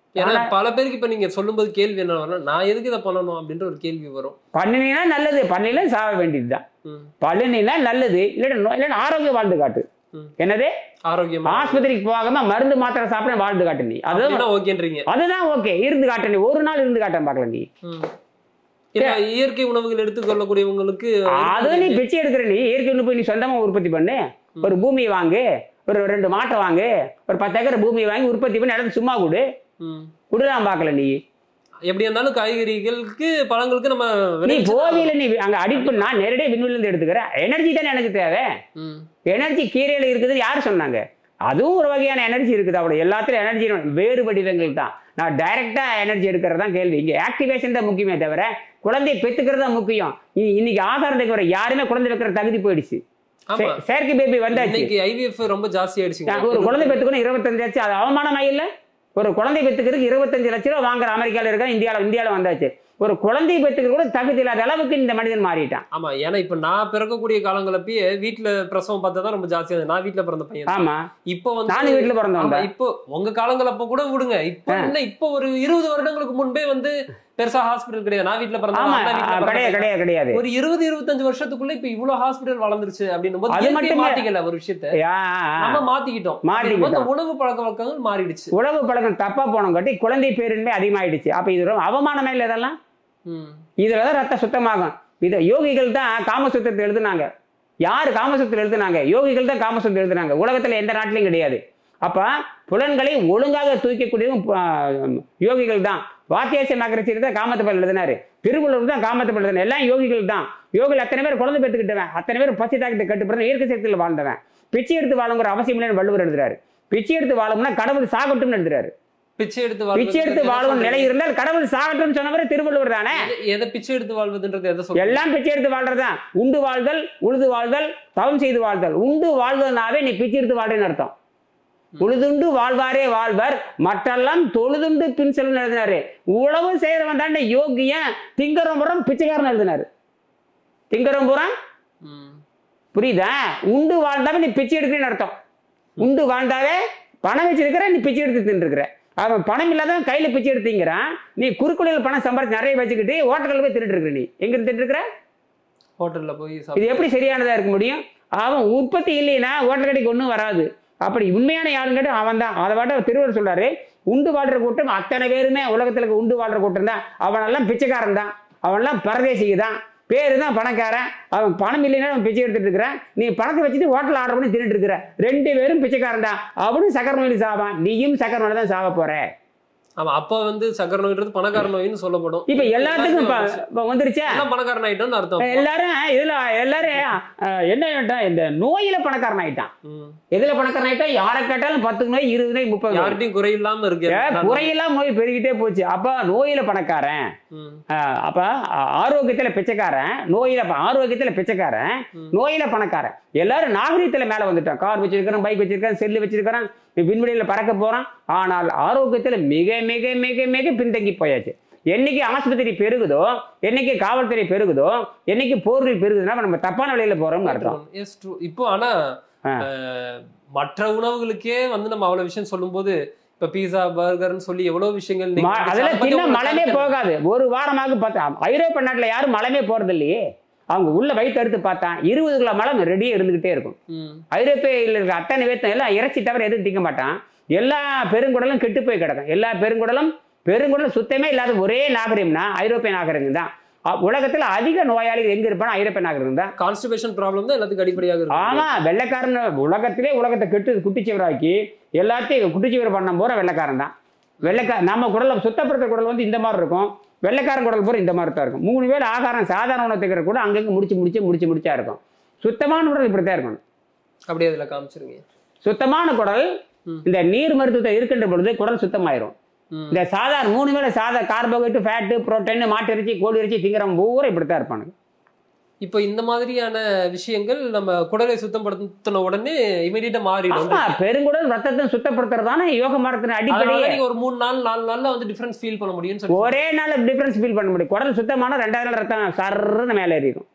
ஏன்னா ஆனா- பல பேருக்கு இப்ப நீங்க சொல்லும்போது கேள்வி என்ன வரும் நான் எதுக்கு இதை பண்ணணும் அப்படின்ற ஒரு கேள்வி வரும் பண்ணினீங்கன்னா நல்லது பண்ணல சாக வேண்டியதுதான் ம். பண்ணினா நல்லது இல்லைன்னா நோ- இல்லைன்னா ஆரோக்கியம் வாழ்ந்து காட்டு ம். என்னது ஆரோக்கியமா ஆஸ்பத்திரிக்கு போகாம மருந்து மாத்திரை சாப்பிட வாழ்ந்து காட்டு நீ அதுதான் அப்படின்னா ஓகேன்றீங்க அதுதான் ஓகே இருந்து காட்ட நீ ஒரு நாள் இருந்து காட்ட பார்க்கல நீ ம். இப்ப இயற்கை உணவுகள் எடுத்துக்கொள்ளக்கூடியவங்களுக்கு அது நீ பிச்சை எடுக்கிற நீ இயற்கை ஒன்று போய் நீ சொந்தமா உற்பத்தி பண்ணு ஒரு பூமியை வாங்கு ஒரு ரெண்டு மாட்டை வாங்கு ஒரு பத்து ஏக்கர் பூமியை வாங்கி உற்பத்தி பண்ணி இடத்துல சும்மா கொடு ம். கொடுதான் பார்க்கல நீ எப்படி இருந்தாலும் காய்கறிகளுக்கு பழங்களுக்கு நம்ம நீ விளைவிச்சு- போவியில நீ அங்க அடிட் பண்ணா நேரடியாக விண்வெளியில இருந்து எடுத்துக்கிற எனர்ஜி தானே எனக்கு தேவை ம். எனர்ஜி கீரையில இருக்குதுன்னு யார் சொன்னாங்க அதுவும் ஒரு வகையான எனர்ஜி இருக்குது அவ்வளோ எல்லாத்துலையும் எனர்ஜி வேறு வடிவங்கள் தான் நான் டைரக்டா எனர்ஜி எடுக்கிறது தான் கேள்வி இங்கே ஆக்டிவேஷன் தான் முக்கியமே தவிர குழந்தையை பெற்றுக்கிறது தான் முக்கியம் இ- இன்னைக்கு ஆதாரத்துக்கு வர யாருமே குழந்தை வைக்கிற தகுதி போயிடுச்சு ஆமா செ- செயற்கை பேபி வந்தாச்சு இன்னைக்கு ஐவிஎஃப் ரொம்ப ஜாஸ்தி ஆயிடுச்சுங்க ஒரு குழந்தை பெற்றுக்கணும் இருபத்தஞ்சு லட்சம் அது அவமானம் இல்ல ஒரு குழந்தை பெற்றுக்கிறதுக்கு இருபத்தஞ்சு லட்ச ரூபா வாங்குற அமெரிக்கால இருக்க இந்தியாவில் இந்தியாவில் வந்தாச்சு ஒரு குழந்தை பெற்றுக்கிறது கூட தகுதி இல்லாத அளவுக்கு இந்த மனிதன் மாறிட்டான் ஆமா ஏன்னா இப்ப நான் பிறக்கக்கூடிய காலங்களப்பயே வீட்டுல பிரசவம் பார்த்தா தான் ரொம்ப ஜாஸ்தியா இருந்தது நான் வீட்டுல பிறந்த பையன் ஆமா இப்போ வந்து நானும் வீட்டுல பிறந்தவன் ஆமா, தான். இப்போ உங்க காலங்கள் அப்ப கூட விடுங்க இப்போ ஆ. என்ன இப்போ ஒரு இருபது வருடங்களுக்கு முன்பே வந்து பெருசா ஹாஸ்பிடல் கிடையாது நான் வீட்டுல பிறந்த ஆமா அண்ணா வீட்டுல அஹ், பிறந்த கிடையாது கிடையாது கிடையாது ஒரு இருபது இருபத்தஞ்சு வருஷத்துக்குள்ள இப்ப இவ்வளவு ஹாஸ்பிடல் வளர்ந்துருச்சு அப்படின்னும் போது அது இயற்கை மட்டுமே- மாத்திக்கல ஒரு விஷயத்த யா, நம்ம மாத்திக்கிட்டோம் மாத்திக்கிட்டோம். அப்படின்னும் போது உணவு பழக்க வழக்கங்கள் மாறிடுச்சு உணவு பழக்கம் தப்பா போனங்காட்டி குழந்தை பேரின்மை அதிகமாயிடுச்சு அப்ப இது ரொம்ப அவமானமே இல்லை இதெல்லாம் ம். இதுல தான் ரத்தம் சுத்தமாகும் இதை யோகிகள் தான் காமசூத்திரத்தை எழுதுனாங்க யார் காமசூத்திரம் எழுதுனாங்க யோகிகள் தான் காமசூத்திரம் எழுதுனாங்க உலகத்துல எந்த நாட்டிலையும் கிடையாது அப்ப புலன்களை ஒழுங்காக தூக்கக்கூடியதும் ஆஹ், யோகிகள் தான் வாத்தியாச மகரிஷி தான் காமத்தப்பல் எழுதினாரு திருவள்ளுவர் தான் காமத்தப்பல் எழுதினார் எல்லாம் யோகிகள் தான் யோகிகள் அத்தனை பேர் குழந்தை பெற்றுக்கிட்டவன் அத்தனை பேர் பசி தாக்கத்தை கட்டுப்படுத்த இயற்கை சக்தியில் வாழ்ந்தவன் பிச்சை எடுத்து வாழுங்கிற அவசியம் இல்லைன்னு வள்ளுவர் எழுதுறாரு பிச்சை எடுத்து வாழும்னா கடவுள் சாகட்டும்னு எழுதுறாரு பிச்சை எடுத்து பிச்சை எடுத்து வாழ்வதுன்றது வாழும் எதை நிலை சொல்றீங்க? இருந்தால் கடவுள் சாகட்டும்னு சொன்னவர் திருவள்ளுவர் தானே எதை- எதை பிச்சை எடுத்து வாழ்வதுன்றது எதை சொல்றீங்க எல்லாம் பிச்சை எடுத்து வாழ்றதுதான் உண்டு வாழ்தல் உழுது வாழ்தல் தவம் செய்து வாழ்தல் உண்டு வாழ்வதுனாவே நீ பிச்சை எடுத்து வாழ்றேன்னு அர்த்தம் உழுதுண்டு வாழ்வாரே வாழ்வர் மற்றெல்லாம் தொழுதுண்டு பின் செல்லும் எழுதினாரு உழவு செய்யறவன் தாண்ட யோகியன் திங்கரம்புறம் பிச்சைக்காரன் எழுதினாரு திங்கரம்புறம் ம். புரியுதா உண்டு வாழ்ந்தாவே நீ பிச்சை எடுக்கிறேன்னு அர்த்தம் உண்டு வாழ்ந்தாவே பணம் வச்சிருக்கிற நீ பிச்சை எடுத்து தின்னுருக்கிற அவன் பணம் இல்லாதவன் கையில பிச்சை எடுத்தீங்கிறான் நீ குறுக்குழியில் பணம் சம்பாதிச்சு நிறைய வச்சுக்கிட்டு ஹோட்டலில் போய் தின்னுட்டு இருக்கிற நீ எங்க தின்னுட்டு இருக்கிற ஹோட்டல்ல போய் இது சாப்பிட்டு எப்படி சரியானதா இருக்க முடியும் அவன் உற்பத்தி இல்லைன்னா ஹோட்டல் கடைக்கு ஒன்றும் வராது அப்படி உண்மையான யாருங்கிட்ட அவன் தான் அதை வாட்ட திருவள்ளுவர் சொல்றாரு உண்டு வாழ்ற கூட்டம் அத்தனை பேருமே உலகத்துல இருக்க உண்டு வாழ்ற கூட்டம் தான் அவனெல்லாம் பிச்சைக்காரன் தான் அவனெல்லாம் பரதேசிக்கு தான் பேரு தான் பணக்காரன் அவன் பணம் இல்லைன்னா அவன் பிச்சை எடுத்துட்டு இருக்கிறான் நீ பணத்தை வச்சுட்டு ஹோட்டல் ஆர்டர் பண்ணி தின்னுட்டு இருக்கிற ரெண்டு பேரும் பிச்சைக்காரன் தான் அவனும் சக்கர நோயில் சாவான் நீயும் சக்கர நோயில் தான் சாவ போற ஆமா அப்ப வந்து சக்கர நோய்ன்றது பணக்கார நோயின்னு சொல்லப்படும் இப்ப எல்லாத்துக்கும் இப்ப இப்ப வந்துருச்சா எல்லாம் பணக்காரன் ஆயிட்டோம்னு அர்த்தம் எல்லாரும் இதுல எல்லாரும் அஹ், என்ன ஆயிட்டான் இந்த நோயில பணக்காரன் ஆயிட்டான் ம். எதுல பணக்காரன் ஆயிட்டா யாரை கேட்டாலும் பத்து நோய் இருபது நோய் முப்பது நோய் யார்கிட்டயும் குறை இல்லாம இருக்கு ஏ, குறையெல்லாம் நோய் பெருகிட்டே போச்சு அப்ப நோயில பணக்காரன் ம். அஹ், அப்ப அஹ், ஆரோக்கியத்துல பிச்சைக்காரன் நோயில ப- ஆரோக்கியத்துல பிச்சைக்காரன் ம். நோயில பணக்காரன் எல்லாரும் நாகரீகத்துல மேல வந்துட்டான் கார் வச்சிருக்கான் பைக் வச்சிருக்கான் செல்லு வச்சிருக்கான் விண்வெளியில பறக்க போறான் ஆனால் ஆரோக்கியத்துல மிக மிக மிக மிக பின்தங்கி போயாச்சு என்னைக்கு ஆஸ்பத்திரி பெருகுதோ என்னைக்கு காவல்துறை பெருகுதோ என்னைக்கு போர்கள் பெருகுதுன்னா அப்ப நம்ம தப்பான வழியில போறோம்னு அர்த்தம் Yes, true. இப்போ ஆனா ஆ. அஹ், மற்ற உணவுகளுக்கே வந்து நம்ம அவ்வளவு விஷயம் சொல்லும்போது இப்ப பீஸா பர்கர்னு சொல்லி எவ்வளவு விஷயங்கள் நீங்க மா- அதை அதுல பத்தி தின்ன உங்களுக்கு மலமே கருத்து போகாது ஒரு வாரமாக பார்த்தா ஐரோப்பிய நாட்டுல யாரும் மலமே போறது இல்லையே அவங்க உள்ள வயிற்று எடுத்து பார்த்தா இருபது கிலோ மலம் ரெடியா இருந்துகிட்டே இருக்கும் ம். ஐரோப்பியில் இருக்க அத்தனை பேர்த்தும் எல்லாம் இறைச்சி தவிர எதுவும் திங்க மாட்டான் எல்லா பெருங்குடலும் கெட்டு போய் கிடக்கும் எல்லா பெருங்குடலும் பெருங்குடலும் சுத்தமே இல்லாத ஒரே நாகரிகம்னா ஐரோப்பிய நாகரிகம் தான் அ- உலகத்துல அதிக நோயாளிகள் எங்க இருப்பானா ஐரோப்பிய நாகரிகம் தான் கான்ஸ்டிபேஷன் ப்ராப்ளம் தான் எல்லாத்துக்கும் அடிப்படையாக இருக்கு ஆமா வெள்ளைக்காரன் உலகத்திலே உலகத்தை கெட்டு குட்டிச்சுவராக்கி எல்லாத்தையும் குட்டிச்சுவர பண்ண போற வெள்ளைக்காரன் தான் வெள்ளைக்கா நம்ம குடலை சுத்தப்படுத்த குடல் வந்து இந்த மாதிரி இருக்கும் வெள்ளைக்காரன் குடல் பூரா இந்த மாதிரி தான் இருக்கும் மூணு வேளை ஆகாரம் சாதாரண உணவுத்துக்கிற கூட அங்கங்க முடிச்சு முடிச்சு முடிச்சு முடிச்சா இருக்கும் சுத்தமான குடல் இப்படி தான் இருக்கணும் அப்படியே அதுல காமிச்சிருங்க சுத்தமான குடல் ம். இந்த நீர் மருத்துவத்தை இருக்கின்ற பொழுது குடல் சுத்தமாயிரும் ம். இந்த சாதாரண மூணு வேளை சாதா கார்போஹைட்ரேட் ஃபேட்டு புரோட்டீன் மாட்டு இறைச்சி கோழி இறைச்சி திங்கிறவங்க பூரா இப்படி தான் இருப்பானுங்க இப்போ இந்த மாதிரியான விஷயங்கள் நம்ம குடலை சுத்தப்படுத்தின உடனே இமீடியட்டா மாறிடும் ஆமா பெருங்குடல் ரத்தத்தை சுத்தப்படுத்துறதான யோக மரத்தின் அடிப்படையே அதனால நீங்க ஒரு மூணு நாள் நாலு நாள்ல வந்து டிஃபரன்ஸ் ஃபீல் பண்ண முடியும்னு சொல்லி ஒரே நாள் டிஃபரன்ஸ் ஃபீல் பண்ண முடியும் குடல் சுத்தமான ரெண்டாவது நாள் ரத்தம் சர்ன்னு மேலே ஏறிடும்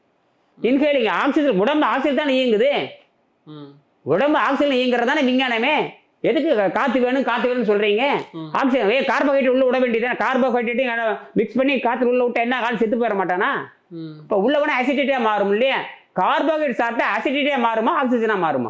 இன்ஹேலிங் ஆக்சிஜன் உடம்பு ஆக்சிஜன் தானே இயங்குது ம். உடம்பு ஆக்சிஜன் இயங்குறது தானே விஞ்ஞானமே எதுக்கு கா- காத்து வேணும் காத்து வேணும்னு சொல்றீங்க ம். ஆக்சிஜன் ஏ கார்போஹைட்ரேட் உள்ள விட வேண்டியதுதான் கார்போஹைட்ரேட்டையும் மிக்ஸ் பண்ணி காத்து உள்ள விட்டா என்ன ஆள் செத்து போயிட மாட்டானா ம். இப்போ உள்ள வேணா அசிடிட்டியா மாறும் இல்லையா கார்போஹைட்ரேட் சாப்பிட்டா அசிடிட்டியா மாறுமா ஆக்சிஜனா மாறுமா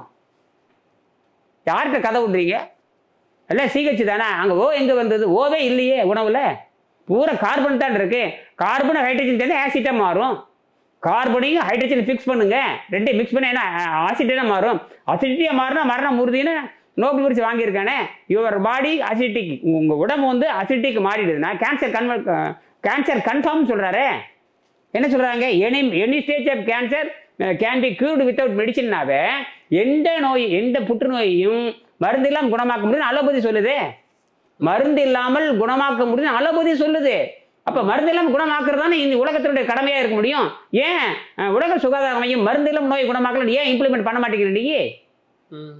யார்கிட்ட கதை விடுறீங்க எல்லாம் சிஹெச் தானே அங்கே ஓ எங்கே வந்தது ஓவே இல்லையே உணவுல பூரா கார்பன் தான் இருக்கு கார்பன் ஹைட்ரஜன் சேர்ந்து ஆசிட்டாக மாறும் கார்பனையும் ஹைட்ரஜன் ஃபிக்ஸ் பண்ணுங்க ரெண்டையும் மிக்ஸ் பண்ணி என்ன ஆசிட்டாக மாறும் அசிடிட்டியாக மாறினா மரணம் உறுதின்னு நோபல் பரிசு வாங்கியிருக்கானே யுவர் பாடி அசிட்டிக் உங்கள் உடம்பு வந்து அசிட்டிக் மாறிடுதுன்னா கேன்சர் கன்வெர்ட் கேன்சர் கன்ஃபார்ம் சொல்கிறாரே என்ன சொல்றாங்க any any stage of cancer can be cured without மெடிசின்னாவே எந்த நோய் எந்த புற்றுநோயையும் மருந்து இல்லாமல் குணமாக்க முடியும் அலோபதி சொல்லுதே மருந்து இல்லாமல் குணமாக்க முடியும் அலோபதி சொல்லுது அப்ப மருந்து இல்லாமல் குணமாக்குறது தானே இந்த உலகத்தினுடைய கடமையா இருக்க முடியும் ஏன் அஹ், உலக சுகாதார மையம் மருந்து இல்லாமல் நோய் குணமாக்கல ஏன் இம்ப்ளிமெண்ட் பண்ண மாட்டேங்கிற நீ ம்.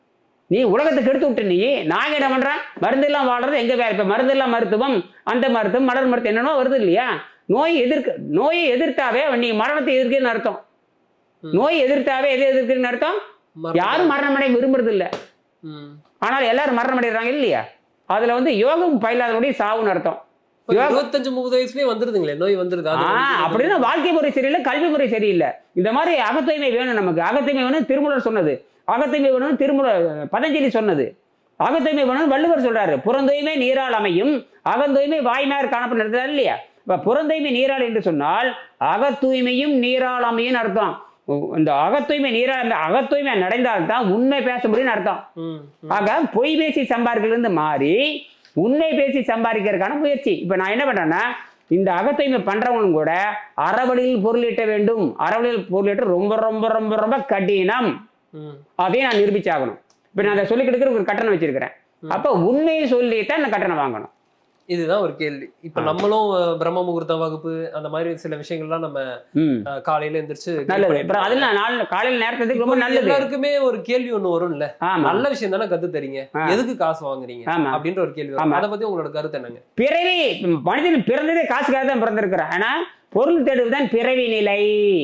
நீ உலகத்தை கெடுத்து விட்ட நீ நான் என்ன பண்றேன் மருந்து இல்லாம வாழ்றது எங்க வேலை இப்ப மருந்து இல்லாம மருத்துவம் அந்த மருத்துவம் மலர் மருத்துவம் என்னென்னோ வருது இல்லையா நோய் எதிர்க்க நோயை எதிர்த்தாவே நீ மரணத்தை எதிர்க்குன்னு அர்த்தம் ம். நோய் எதிர்த்தாவே எது எதிர்க்குன்னு அர்த்தம் மரணம். யாரும் மரணம் அடைய விரும்புறது இல்ல ம். ஆனால் எல்லாரும் மரணம் அடைகிறாங்க இல்லையா அதுல வந்து யோகம் பயிலாதபடி சாவுன்னு அர்த்தம் இப்ப யோகா- இருபத்தஞ்சு முப்பது வயசுலயே வந்துருதுங்களே நோய் வந்துருது அது ஆ வந்து- அப்படின்னா வாழ்க்கை முறை சரியில்லை கல்வி முறை சரியில்லை இந்த மாதிரி அகத்தூய்மை வேணும் நமக்கு அகத்தூய்மை வேணும் திருமூலர் சொன்னது அகத்தூய்மை வேணும் திருமூலர் பதஞ்சலி சொன்னது அகத்தூய்மை வேணும் வள்ளுவர் சொல்றாரு புறந்தூய்மை நீரால் அமையும் அகந்தூய்மை வாய்மையார் காணப்படுறது இல்லையா இப்ப புறந்தூய்மை நீரால் என்று சொன்னால் அகத்தூய்மையும் நீரால் அமையும் அர்த்தம் இந்த அகத்தூய்மை நீரால் அந்த அகத்தூய்மை நடந்தால்தான் உண்மை பேச முடியும்னு அர்த்தம் ம். ம். ஆக பொய் பேசி சம்பாதிக்கிறது மாறி உண்மை பேசி சம்பாதிக்கிறதுக்கான முயற்சி இப்ப நான் என்ன பண்றேன்னா இந்த அகத்தூய்மை பண்றவங்க கூட அறவழியில் பொருளீட்ட வேண்டும் அறவழியில் பொருளீட்ட ரொம்ப ரொம்ப ரொம்ப ரொம்ப கடினம் ம். அதையும் நான் நிரூபிச்சாகணும் இப்ப நான் அதை சொல்லி கொடுக்குற ஒரு கட்டணம் வச்சிருக்கிறேன் அப்ப உண்மையை சொல்லித்தான் நான் கட்டணம் வாங்கணும் இதுதான் ஒரு கேள்வி இப்ப நம்மளும் அஹ், பிரம்ம முகூர்த்தம் வகுப்பு அந்த மாதிரி சில விஷயங்கள்லாம் நம்ம ம் அஹ், காலையில எந்திரிச்சு நல்லது அப்புறம் அதுல நாள் காலையில் நேரத்துக்கு ரொம்ப நல்லது எல்லாருக்குமே ஒரு கேள்வி ஒண்ணு வரும்ல ஆமா நல்ல விஷயம் தானே கத்து தரீங்க ஆ. எதுக்கு காசு வாங்குறீங்க ஆமா அப்படின்ற ஒரு கேள்வி வரும் ஆமா. அதை பத்தி உங்களோட கருத்து என்னங்க பிறவி மனிதன் பிறந்ததே காசுக்காக தான் பிறந்திருக்கிறான் ஆனா பொருள் தேடுவதுதான் பிறவி நிலை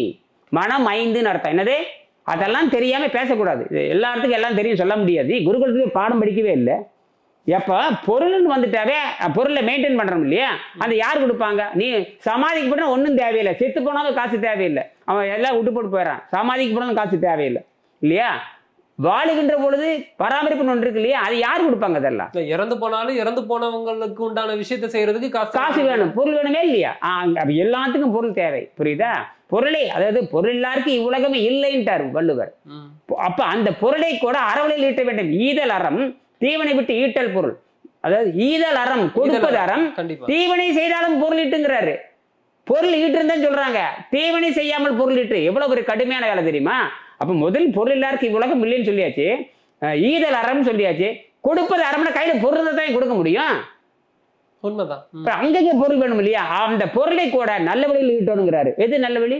மனம் ஐந்துன்னு அர்த்தம் என்னது அதெல்லாம் தெரியாம பேசக்கூடாது இது எல்லாத்துக்கும் எல்லாம் தெரியும் சொல்ல முடியாது குருகுலத்துக்கு பாடம் படிக்கவே இல்லை எப்ப பொருள்னு வந்துட்டாவே அஹ், பொருளை மெயின்டைன் பண்றோம் இல்லையா அந்த யார் கொடுப்பாங்க நீ சமாதிக்கு போனா ஒன்றும் தேவையில்லை செத்து போனாலும் காசு தேவையில்லை அவன் எல்லாம் விட்டு போட்டு போயிடறான் சமாதிக்கு போனாலும் காசு தேவையில்லை இல்லையா வாழுகின்ற பொழுது பராமரிப்புன்னு ஒன்று இருக்கு இல்லையா அது யார் கொடுப்பாங்க அதெல்லாம் இல்ல, இறந்து போனாலும் இறந்து போனவங்களுக்கு உண்டான விஷயத்தை செய்யறதுக்கு காசு காசு வேணும் பொருள் வேணுமே இல்லையா ஆ, அங்க அப்ப எல்லாத்துக்கும் பொருள் தேவை புரியுதா பொருளே அதாவது பொருள் எல்லாருக்கும் இவ்வுலகமே இல்லைன்ட்டார் வள்ளுவர் ம். பொ- அப்ப அந்த பொருளை கூட அறவழியில் ஈட்ட வேண்டும் ஈதல் அறம் தீவனை விட்டு ஈட்டல் பொருள் அதாவது ஈதல் அறம் கொடுப்பது அறம் கண்டிப்பா தீவனை செய்தாலும் பொருள் ஈட்டுங்கிறாரு பொருள் ஈட்டுன்னு சொல்றாங்க தீவனை செய்யாமல் பொருள் ஈட்டு எவ்வளவு ஒரு கடுமையான வேலை தெரியுமா அப்ப முதல் பொருள் எல்லாருக்கும் இவ்வுலகம் இல்லைன்னு சொல்லியாச்சு அஹ் ஈதல் அறம் சொல்லியாச்சு கொடுப்பது அறம்னா கையில பொருள் தான் கொடுக்க முடியும் உண்மைதான் ம். இப்ப அங்கங்க பொருள் வேணும் இல்லையா அந்த பொருளை கூட நல்ல வழியில் ஈட்டணுங்கிறாரு எது நல்ல வழி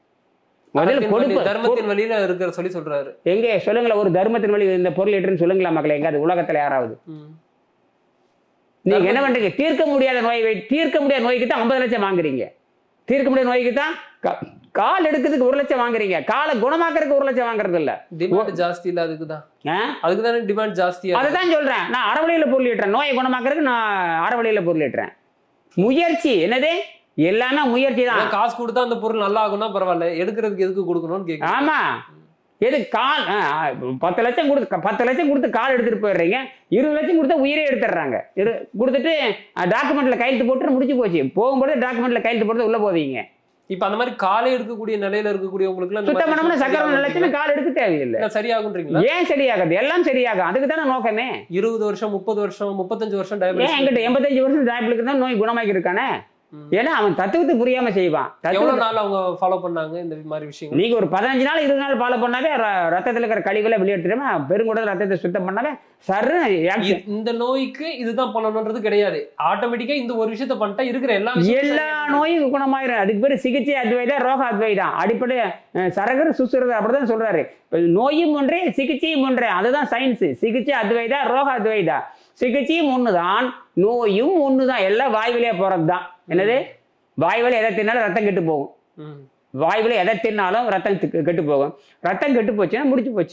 முதல்ல அறத்தின் வழி, கொடுப்பு தர்மத்தின் வழியில இருக்கிற சொல்லி சொல்றாரு எங்கே சொல்லுங்களேன் ஒரு தர்மத்தின் வழி இந்த பொருள் ஈட்டுன்னு சொல்லுங்களா மக்களே எங்க அது உலகத்துல யாராவது ம். நீங்க என்ன பண்றீங்க தீர்க்க முடியாத நோய் வை- தீர்க்க முடியாத நோய்க்கு தான் ஐம்பது லட்சம் வாங்குறீங்க தீர்க்க முடியாத நோய்க்கு தான் கா- கால் எடுக்கிறதுக்கு ஒரு லட்சம் வாங்குறீங்க காலை குணமாக்குறதுக்கு ஒரு லட்சம் வாங்குறது இல்ல டிமாண்ட் ஜாஸ்தி இல்ல அதுக்குதான் ஆ? அதுக்கு தானே டிமாண்ட் ஜாஸ்தியா இருக்கு. அதுதான் சொல்றேன் நான் அறவழியில பொருள் ஈட்டுறேன் நோயை குணமாக்குறதுக்கு நான் அறவழியில பொருள் ஈட்டுறேன் முயற்சி என்னது எல்லாமே முயற்சி தான் ஏன்னா காசு கொடுத்தா அந்த பொருள் நல்லா ஆகும்னா பரவாயில்ல எடுக்கிறதுக்கு எதுக்கு கொடுக்கணும்னு கேக்குறேன் ஆமா எது கால் ஆ, ஆ, பத்து லட்சம் கொடுத்து பத்து லட்சம் கொடுத்து கால் எடுத்துட்டு போயிடுறீங்க இருபது லட்சம் கொடுத்தா உயிரே எடுத்துடுறாங்க இரு கொடுத்துட்டு டாக்குமெண்ட்ல கையெழுத்து போட்டு முடிச்சு போச்சு போகும்போது டாக்குமெண்ட்ல கையெழுத்து போட்டு உள்ள போவீங்க இப்ப அந்த மாதிரி காலை எடுக்கக்கூடிய நிலையில இருக்கக்கூடியவங்களுக்கு சுத்தம் பண்ணோம்னா சக்கரம் லட்சம் கால் எடுக்க தேவையில்லை சரியாகுன்றீங்களா ஏன் சரியாகுது எல்லாம் சரியாகும் அதுக்கு தானே நோக்கமே இருபது வருஷம் முப்பது வருஷம் முப்பத்தஞ்சு வருஷம் ஏன் டயபிட்டிஸ் என்கிட்ட எண்பத்தஞ்சு வருஷம் டாக்டருக்கு தான் நோய் குணமாக்கி இருக்கானே ம். ஏன்னா அவன் தத்துவத்தை புரியாம செய்வான் தத்துவத்தை- எவ்வளவு நாள் அவங்க ஃபாலோ பண்ணாங்க இந்த மாதிரி விஷயங்கள் நீங்க ஒரு பதினஞ்சு நாள் இருபது நாள் ஃபாலோ பண்ணாவே ர- ரத்தத்துல இருக்கிற கழிவுகளை வெளியெடுத்துட்டோம்னா பெருங்குடல் ரத்தத்தை சுத்தம் பண்ணாவே சர்ன்னு reaction. இ- இந்த நோய்க்கு இதுதான் பண்ணணும்ன்றது கிடையாது ஆட்டோமேட்டிக்கா இந்த ஒரு விஷயத்த பண்ணிட்டா இருக்கிற எல்லா விஷயமும் எல்லா சரியாயிடும். நோயும் குணமாயிரும் அதுக்கு பேர் சிகிச்சை அத்வைதா ரோக அத்வைதா அடிப்படை அஹ், சரகர் சுசுறது அப்படிதான் சொல்றாரு இப்ப நோயும் ஒன்றே சிகிச்சையும் ஒன்றே அதுதான் சயின்ஸ் சிகிச்சை அத்வைதா ரோக அத்வைதா சிகிச்சையும் ஒண்ணுதான் நோயும் ஒண்ணுதான் எல்லாம் வாய்விலே போறது தான் என்னது வாய்வழி எதை தின்னாலும் ரத்தம் கெட்டு போகும் ம். வாய்வில் எதை தின்னாலும் ரத்தம் தி- கெட்டு போகும் ரத்தம் கெட்டு போச்சுன்னா முடிச்சு போச்சு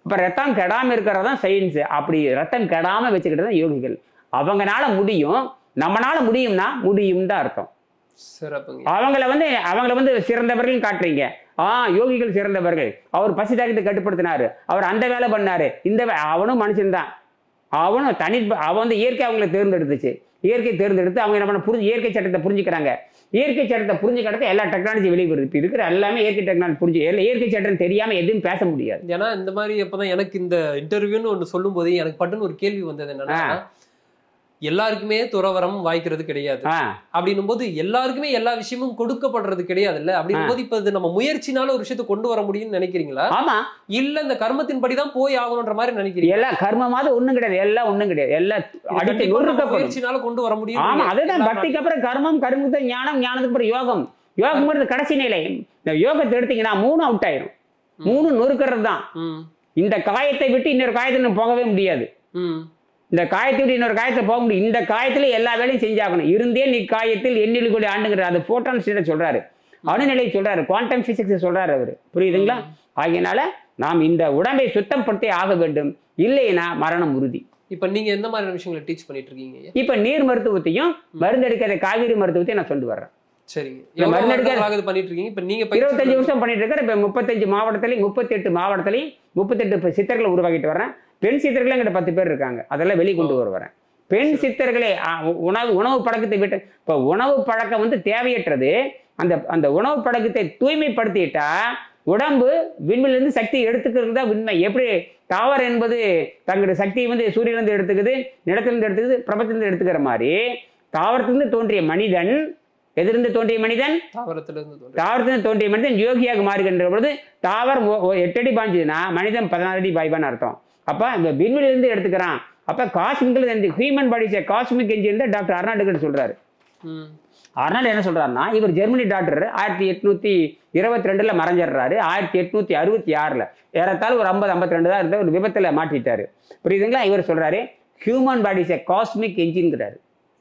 அப்ப ரத்தம் கெடாம இருக்கிறது தான் சயின்ஸ் அப்படி ரத்தம் கெடாம வச்சுக்கிட்டு தான் யோகிகள் அவங்கனால முடியும் நம்மனால முடியும்னா முடியும் தான் அர்த்தம் சிறப்புங்க அவங்கள வந்து அவங்கள வந்து சிறந்தவர்கள் காட்டுறீங்க ஆ யோகிகள் சிறந்தவர்கள் அவர் பசி தாக்கத்தை கட்டுப்படுத்தினாரு அவர் அந்த வேலை பண்ணாரு இந்த வே- அவனும் மனுஷன்தான் அவனும் தனி அவன் வந்து இயற்கை அவங்கள தேர்ந்தெடுத்துச்சு இயற்கை தேர்ந்தெடுத்து அவங்க என்ன பண்ண புரிஞ்சு இயற்கை சட்டத்தை புரிஞ்சுக்கிறாங்க இயற்கை சட்டத்தை புரிஞ்சுக்கிறத எல்லா டெக்னாலஜி வெளியே வருது இப்போ இருக்கிற எல்லாமே இயற்கை டெக்னாலஜி புரிஞ்சு எல்லா இயற்கை சட்டம் தெரியாம எதுவும் பேச முடியாது ஏன்னா இந்த மாதிரி அப்பதான் எனக்கு இந்த இன்டர்வியூன்னு ஒண்ணு சொல்லும் போது எனக்கு பட்டுன்னு ஒரு கேள்வி வந்தது என்னன்னா எல்லாருக்குமே துறவரம் வாய்க்கிறது கிடையாது ஆ அப்படின்னும் போது எல்லாருக்குமே எல்லா விஷயமும் கொடுக்கப்படுறது கிடையாதுல்ல அப்படின்னும் போது இப்ப இது நம்ம முயற்சினால ஒரு விஷயத்தை கொண்டு வர முடியும்னு நினைக்கிறீங்களா ஆமா இல்ல இந்த கர்மத்தின்படி தான் போய் ஆகணுன்ற மாதிரி நினைக்கிறீங்க எல்லா கர்மமாவது ஒண்ணும் கிடையாது எல்லாம் ஒண்ணும் கிடையாது எல்லாம் அடித்து கண்டிப்பா நம்ம நொறுக்கப்படும் முயற்சினால கொண்டு வர முடியும் ஆமா அதுதான் பக்திக்கு அப்புறம் கர்மம் கருமுத்த ஞானம் ஞானத்துக்கு அப்புறம் யோகம் யோகம்ங்கிறது கடைசி நிலை இந்த யோகத்தை எடுத்தீங்கன்னா மூணு அவுட் ஆயிரும் மூணு நொறுக்கிறது தான் ம் இந்த காயத்தை விட்டு இன்னொரு காயத்தை நம்ம போகவே முடியாது ம் இந்த காயத்தை விட்டு இன்னொரு காயத்தை போக முடியும் இந்த காயத்துல எல்லா வேலையும் செஞ்சாகணும் இருந்தே நீ காயத்தில் எண்ணில் கூட ஆண்டுங்கிற அது போட்டான் ஸ்டேட்டை சொல்றாரு அணுநிலை சொல்றாரு குவாண்டம் பிசிக்ஸ் சொல்றாரு அவரு புரியுதுங்களா ஆகையினால நாம் இந்த உடம்பை சுத்தப்படுத்தி ஆக வேண்டும் இல்லைன்னா மரணம் உறுதி இப்ப நீங்க எந்த மாதிரியான விஷயங்களை டீச் பண்ணிட்டு இருக்கீங்க ஐயா? இப்ப நீர் மருத்துவத்தையும் மருந்தெடுக்காத காவிரி மருத்துவத்தையும் நான் கொண்டு வர்றேன் சரிங்க இந்த எவ்வளவு மருந்து எடுக்க- வருடங்களாக இது பண்ணிட்டு இருக்கீங்க இப்ப நீங்க பயிற்சி இருபத்தஞ்சு வருஷம் பண்ணிட்டு இருக்கிறேன் இப்போ முப்பத்தஞ்சு மாவட்டத்திலையும் முப்பத்தெட்டு மாவட்டத்திலையும் முப்பத்தெட்டு இப்போ சித்தர்களை உருவாக்கிட்டு வரேன் பெண் சித்தர்கள் எங்கிட்ட பத்து பேர் இருக்காங்க அதெல்லாம் வெளியே கொண்டு வர வரேன் பெண் சித்தர்களே ஆ, உ- உணவு உணவு பழக்கத்தை விட்டு இப்போ உணவு பழக்கம் வந்து தேவையற்றது அந்த அந்த உணவு பழக்கத்தை தூய்மைப்படுத்திட்டா உடம்பு விண்வெளியிலிருந்து சக்தி எடுத்துக்கிறது தான் உண்மை எப்படி தாவரம் என்பது தங்களுடைய சக்தியை வந்து சூரியனிலிருந்து எடுத்துக்குது நிலத்திலிருந்து எடுத்துக்குது பிரபஞ்சத்திலிருந்து எடுத்துக்கிற மாதிரி தாவரத்திலிருந்து தோன்றிய மனிதன் எதிலிருந்து தோன்றிய மனிதன் தாவரத்துல இருந்து தோன்றி தாவரத்தில் தோன்றிய மனிதன் யோகியாக மாறுகின்ற பொழுது தாவரம் ஒ- ஒ- எட்டு அடி பாய்ஞ்சதுன்னா மனிதன் பதினாறு அடி பாய்வான்னு அர்த்தம் அப்போ இந்த விண்வெளியிலிருந்து எடுத்துக்கிறான் அப்போ காஸ்மிக்கில் இந்த ஹியூமன் பாடிஸ் காஸ்மிக் என்ஜின் தான் டாக்டர் அர்னால்டுகன் சொல்றாரு ம் அர்னால்டு என்ன சொல்றாருன்னா இவர் ஜெர்மனி டாக்டர் ஆயிரத்தி எட்நூத்தி இருபத்தி ரெண்டுல மறைஞ்சிடுறாரு ஆயிரத்தி எட்நூத்தி அறுபத்தி ஆறுல ஏறத்தாழ ஒரு ஐம்பது ஐம்பத்தி ரெண்டு தான் இருந்த ஒரு விபத்துல மாட்டிட்டாரு புரியுதுங்களா இவர் சொல்றாரு ஹியூமன் பாடிஸ் காஸ்மிக் என்ஜின்ங்கிறாரு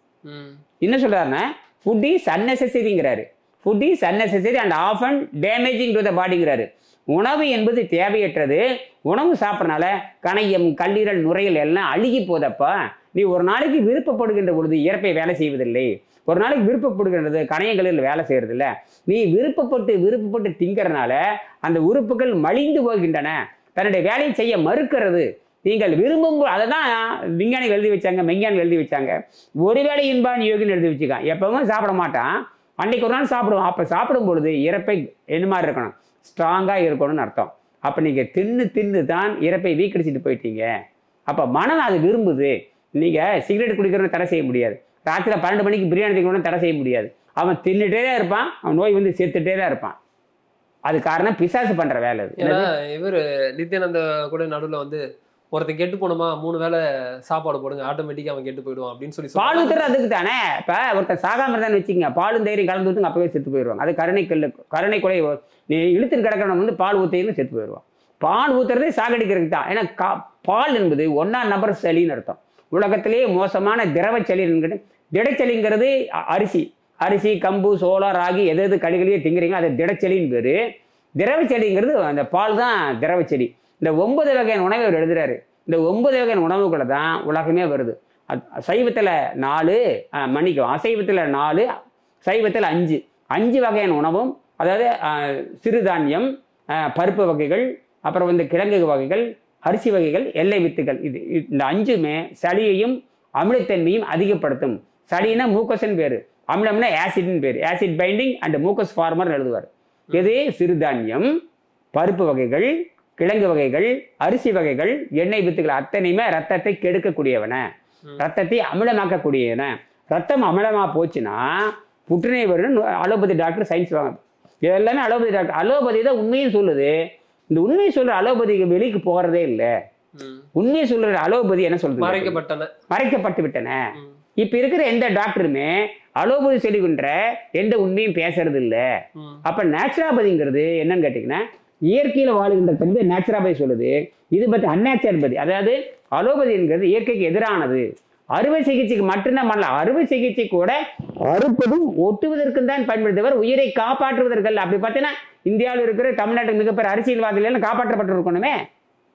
ம் என்ன சொல்றாருன்னா ஃபுட் இஸ் அன்னெசரிங்கிறாரு food is unnecessary and often damaging to the பாடிங்கிறாரு உணவு என்பது தேவையற்றது உணவு சாப்பிட்றனால கணையம் கல்லீரல் நுரையீரல் எல்லாம் அழுகி போதப்பா நீ ஒரு நாளைக்கு விருப்பப்படுகின்ற பொழுது இயற்கை வேலை செய்வதில்லை ஒரு நாளைக்கு விருப்பப்படுகின்றது கணையங்களில் வேலை செய்யறதில்ல நீ விருப்பப்பட்டு விருப்பப்பட்டு திங்கறனால அந்த உறுப்புகள் மலிந்து போகின்றன தன்னுடைய வேலையை செய்ய மறுக்கிறது நீங்கள் விரும்பும் அதை தான் விஞ்ஞானிகள் எழுதி வச்சாங்க மெஞ்ஞானிகள் எழுதி வச்சாங்க ஒருவேளை இன்பான் யோகின்னு எழுதி வச்சுக்கான் எப்பவும் சாப்பிட மாட்டான் அன்னைக்கு ஒரு நாள் சாப்பிடுவான் அப்போ சாப்பிடும் பொழுது இறப்பை என்ன மாதிரி இருக்கணும் ஸ்ட்ராங்காக இருக்கணும்னு அர்த்தம் அப்போ நீங்கள் தின்னு தின்னு தான் இறப்பை வீக்கடிச்சிட்டு போயிட்டீங்க அப்போ மனம் அது விரும்புது நீங்கள் சிகரெட் குடிக்கிறவனை தடை செய்ய முடியாது ராத்திரி பன்னெண்டு மணிக்கு பிரியாணி திங்கிறவனை தடை செய்ய முடியாது அவன் தின்னுட்டே தான் இருப்பான் அவன் நோய் வந்து செத்துட்டே தான் இருப்பான் அது காரணம் பிசாசு பண்ணுற வேலை அது ஏன்னா இவர் நித்யானந்த கூட நடுவுல வந்து ஒருத்தன் கெட்டு போனோமா மூணு வேளை சாப்பாடு போடுங்க ஆட்டோமேட்டிக்கா அவன் கெட்டு போயிடுவான் அப்படின்னு சொல்லி பால் சொல்றாங்க. ஊத்துறது அதுக்கு தானே இப்போ ஒருத்தன் சாகாம இருந்தான்னு வச்சுக்கங்க பாலும் தைரியம் கலந்து ஊற்றுங்க அப்பவே செத்து போயிடுவாங்க அது கருணை கல்லு கருணை கொலை நீ இழுத்துட்டு கிடக்கிறவன் வந்து பால் ஊத்தையிலும் செத்து போயிடுவான் பால் ஊத்துறதே சாகடிக்கிறதுக்கு தான் ஏன்னா கா பால் என்பது ஒன்னா நபர் சளின்னு அர்த்தம் உலகத்திலேயே மோசமான திரவ சளின்னு திடச்சளிங்கிறது அ- அரிசி அரிசி கம்பு சோளம் ராகி எது எது கழிகளையே திங்கிறீங்க அது திடச்செடின்னு பேர் திரவச்செடிங்கிறது அந்த பால் தான் திரவச்செடி இந்த ஒன்பது வகையான உணவை அவர் எழுதுறாரு இந்த ஒன்பது வகையான உணவுகளை தான் உலகமே வருது சைவத்தில் நாலு அஹ், மன்னிக்கும் அசைவத்தில் நாலு சைவத்தில் அஞ்சு அஞ்சு வகையான உணவும் அதாவது அஹ், சிறுதானியம் அஹ், பருப்பு வகைகள் அப்புறம் வந்து கிழங்கு வகைகள் அரிசி வகைகள் எல்லை வித்துகள் இது இது- இந்த அஞ்சுமே சளியையும் அமிலத்தன்மையும் அதிகப்படுத்தும் சளினா மூக்கசன் பேர் அமிலம்னா ஆசிட்னு பேர் acid binding and mucus former எழுதுவார் எது சிறுதானியம் பருப்பு வகைகள் கிழங்கு வகைகள் அரிசி வகைகள் எண்ணெய் வித்துகள் அத்தனையுமே ரத்தத்தை கெடுக்கக்கூடியவன ம். ரத்தத்தை அமிலமாக்கக்கூடியவன ரத்தம் அமிலமா போச்சுன்னா புற்றுநோய் வரும்னு அலோபதி டாக்டர் சயின்ஸ் வாங்க இது எல்லாமே அலோபதி டாக்டர் அலோபதி தான் உண்மையும் சொல்லுது இந்த உண்மையை சொல்ற அலோபதிக்கு வெளிக்கு போகிறதே இல்லை ம். உண்மையை சொல்ற அலோபதி என்ன சொல்றது மறைக்கப்பட்டன மறைக்கப்பட்டு விட்டன ம். இப்ப இருக்கிற எந்த டாக்டருமே அலோபதி சொல்லுகின்ற எந்த உண்மையும் பேசுறது இல்ல ம். அப்ப நேச்சுராபதிங்கிறது என்னன்னு கேட்டீங்கன்னா இயற்கையில வாழுகின்ற தன்மை நேச்சுராபதி சொல்லுது இது பத்தி அந்நேச்சுரபதி அதாவது அலோபதிங்கிறது இயற்கைக்கு எதிரானது அறுவை சிகிச்சைக்கு மட்டும்தான் பண்ணல அறுவை சிகிச்சை கூட அறுப்பதும் ஒட்டுவதற்கும் தான் பயன்படுத்தவர் உயிரை காப்பாற்றுவதற்கு அல்ல அப்படி பார்த்தீங்கன்னா இந்தியாவில் இருக்கிற தமிழ்நாட்டுக்கு மிகப்பெரிய அரசியல்வாதிகள் எல்லாம் காப்பாற்றப்பட்டிருக்கணுமே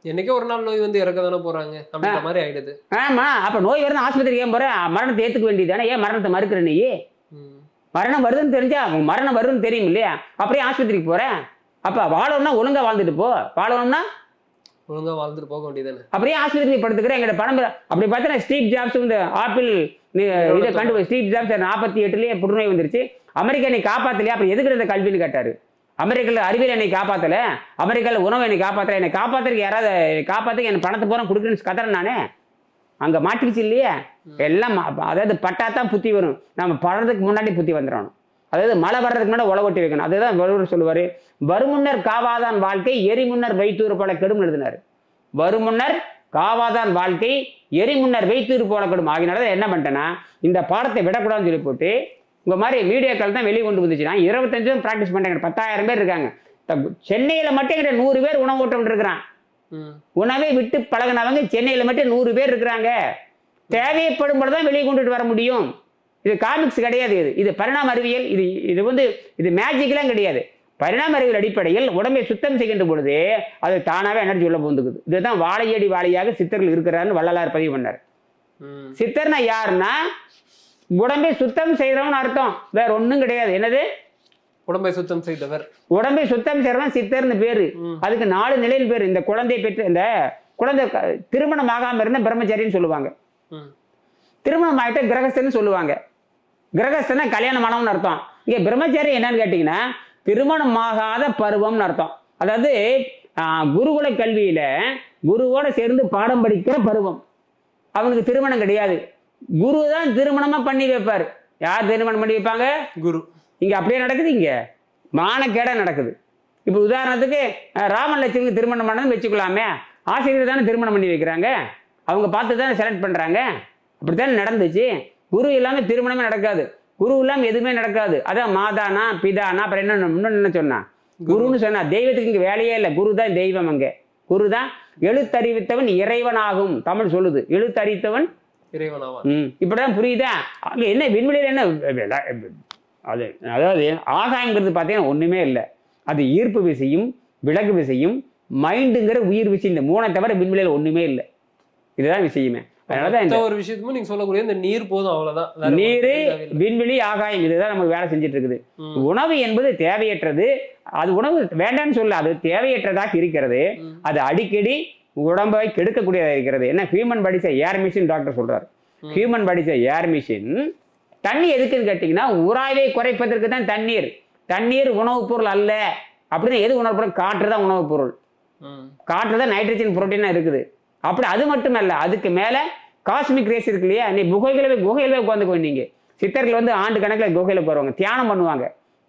என்னைக்கோ ஒரு நாள் நோய் வந்து இறக்க தானே போறாங்க அப்படின்ற மாதிரி ஆயிடுது ஆமா அப்ப நோய் வருது ஆஸ்பத்திரிக்கு ஏன் போற மரணத்தை ஏத்துக்க வேண்டியதானே ஏன் மரணத்தை மறுக்கிற நீ ம். மரணம் வருதுன்னு தெரிஞ்சா அவங்க மரணம் வருதுன்னு தெரியும் இல்லையா அப்படியே ஆஸ்பத்திரிக்கு போற அப்ப வாழணும்னா ஒழுங்கா வாழ்ந்துட்டு போ வாழணும்னா ஒழுங்கா வாழ்ந்துட்டு போக வேண்டியதானே அப்படியே ஆஸ்பத்திரி படுத்துக்கிற எங்க பணம் அப்படி பார்த்தா ஸ்டீவ் ஜாப்ஸ் இந்த ஆப்பிள் நீ இதை கண்டு ஸ்டீவ் ஜாப்ஸ் நாற்பத்தி எட்டுலயே புற்றுநோய் வந்துருச்சு அமெரிக்கா நீ காப்பாத்தலையா அப்புறம் எதுக்கு இந்த கல்வின்னு கேட்டாரு அமெரிக்கால அறிவியல் என்னை காப்பாத்தல அமெரிக்கால உணவு என்னை காப்பாத்தல என்னை காப்பாத்துறதுக்கு யாராவது என்னை காப்பாத்துக்கு என் பணத்தை பூரா கொடுக்குறேன்னு கத்துறேன் நானே அங்க மாட்டிக்கிச்சு இல்லையா எல்லாம் மா- அதாவது பட்டா தான் புத்தி வரும் நம்ம படுறதுக்கு முன்னாடி புத்தி வந்துடணும் அதாவது மழை வர்றதுக்கு முன்னாடி உழவு ஒட்டி வைக்கணும் அதுதான் வள்ளுவர் சொல்லுவாரு வருமுன்னர் காவாதான் வாழ்க்கை எரிமுன்னர் வைத்தூர் போல கெடும் எழுதினார் வருமுன்னர் காவாதான் வாழ்க்கை எரிமுன்னர் வைத்தூர் போல கெடும் ஆகினால தான் என்ன பண்ணிட்டேன்னா இந்த பாடத்தை விடக்கூடாதுன்னு சொல்லி போட்டு உங்க மாதிரி வீடியோக்கள் தான் வெளியே கொண்டு வந்துச்சு நான் இருபத்தஞ்சு பேர் ப்ராக்டிஸ் பண்ணுறேன் பத்தாயிரம் பேர் இருக்காங்க த- சென்னையில மட்டும் எங்கிட்ட நூறு பேர் உணவு ஊட்டம் இருக்கிறான் ம். உணவை விட்டு பழகினவங்க சென்னையில் மட்டும் நூறு பேர் இருக்கிறாங்க தேவைப்படும் பொழுது தான் வெளியே கொண்டுட்டு வர முடியும் இது காமிக்ஸ் கிடையாது இது இது பரிணாம அறிவியல் இது இது வந்து இது மேஜிக்லாம் கிடையாது பரிணாம அறிவியல் அடிப்படையில் உடம்பை சுத்தம் செய்கின்ற பொழுது அது தானாகவே எனர்ஜி உள்ள பூந்துக்குது இதுதான் வாழையடி வாழையாக சித்தர்கள் இருக்கிறாருன்னு வள்ளலார் பதிவு பண்ணார் ம். சித்தர்னா யாருன்னா உடம்பை சுத்தம் செய்கிறவன் அர்த்தம் வேற ஒன்றும் கிடையாது என்னது உடம்பை சுத்தம் செய்தவர் உடம்பை சுத்தம் செய்கிறவன் சித்தர்னு பேரு ம். அதுக்கு நாலு நிலையில் பேர் இந்த குழந்தை பெற்று இந்த குழந்தை க- திருமணம் ஆகாம இருந்த பிரம்மச்சாரின்னு சொல்லுவாங்க ம். திருமணம் ஆகிட்ட கிரகஸ்தன்னு சொல்லுவாங்க கிரகஸ்தனா கல்யாணமானவன் அர்த்தம் இங்க பிரம்மச்சாரி என்னன்னு கேட்டீங்கன்னா திருமணம் ஆகாத பருவம்னு அர்த்தம் அதாவது ஆஹ், குருகுல கல்வியில குருவோட சேர்ந்து பாடம் படிக்கிற பருவம் அவனுக்கு திருமணம் கிடையாது குரு தான் திருமணமா பண்ணி வைப்பார் யார் திருமணம் பண்ணி வைப்பாங்க குரு இங்க அப்படியே நடக்குது இங்க மானக்கேடா நடக்குது இப்போ உதாரணத்துக்கு அஹ், ராமன் லட்சுமிக்கு திருமணம் பண்ணதுன்னு வச்சுக்கலாமே ஆசிரியர் தானே திருமணம் பண்ணி வைக்கிறாங்க அவங்க பார்த்து தானே செலக்ட் பண்றாங்க அப்படித்தானே நடந்துச்சு குரு இல்லாம திருமணமே நடக்காது குரு இல்லாம எதுவுமே நடக்காது அதான் மாதானா பிதானா அப்புறம் என்ன இன்னொன்னு என்ன சொன்னா குருன்னு சொன்னா தெய்வத்துக்கு இங்க வேலையே இல்லை குரு தான் தெய்வம் அங்க குரு தான் எழுத்தறிவித்தவன் இறைவனாகும் தமிழ் சொல்லுது எழுத்தறித்தவன் இறைவனாவான் ம் இப்படிதான் புரியுதா அங்க என்ன விண்வெளியில் என்ன வெ- வெ- அது அதாவது ஆகாயங்கிறது பார்த்தீங்கன்னா ஒண்ணுமே இல்லை அது ஈர்ப்பு விசையும் விலகு விசையும் மைண்டுங்கிற உயிர் விசை இந்த மூணை தவிர விண்வெளியில் ஒண்ணுமே இல்லை இதுதான் விஷயமே அதனால தான் இந்த மொத்த ஒரு விஷயத்துக்கும் நீங்க சொல்லக்கூடிய இந்த நீர் போதும் அவ்வளவுதான் வேற ஒண்ணும் நீரு தேவையில்லை. விண்வெளி ஆகாயம் இதுதான் நமக்கு வேலை செஞ்சுட்டு இருக்குது ம். உணவு என்பது தேவையற்றது அது உணவு வேண்டாம்னு சொல்ல அது தேவையற்றதாக இருக்கிறது ம். அது அடிக்கடி உடம்பை கெடுக்கக்கூடியதாக இருக்கிறது என்ன human body's air machine doctor சொல்றாரு ம். ஹியூமன் பாடிஸ் ஏர் மிஷின் தண்ணி எதுக்குன்னு கேட்டிங்கன்னா உராய்வை குறைப்பதற்கு தான் தண்ணீர் தண்ணீர் உணவுப் பொருள் அல்ல அப்படின்னு எது உணவுப் பொருள் காற்று தான் உணவுப் பொருள் ம். காற்றுல தான் நைட்ரஜன் புரோட்டீனாக இருக்குது அப்படி அது மட்டும் அல்ல அதுக்கு மேலே காஸ்மிக் ரேஸ் இருக்கு இல்லையா நீ குகைகளை போய் குகையில போய் உட்காந்துக்கோ நீங்க சித்தர்கள் வந்து ஆண்டு கணக்கில் குகையில போறவங்க தியானம் பண்ணுவாங்க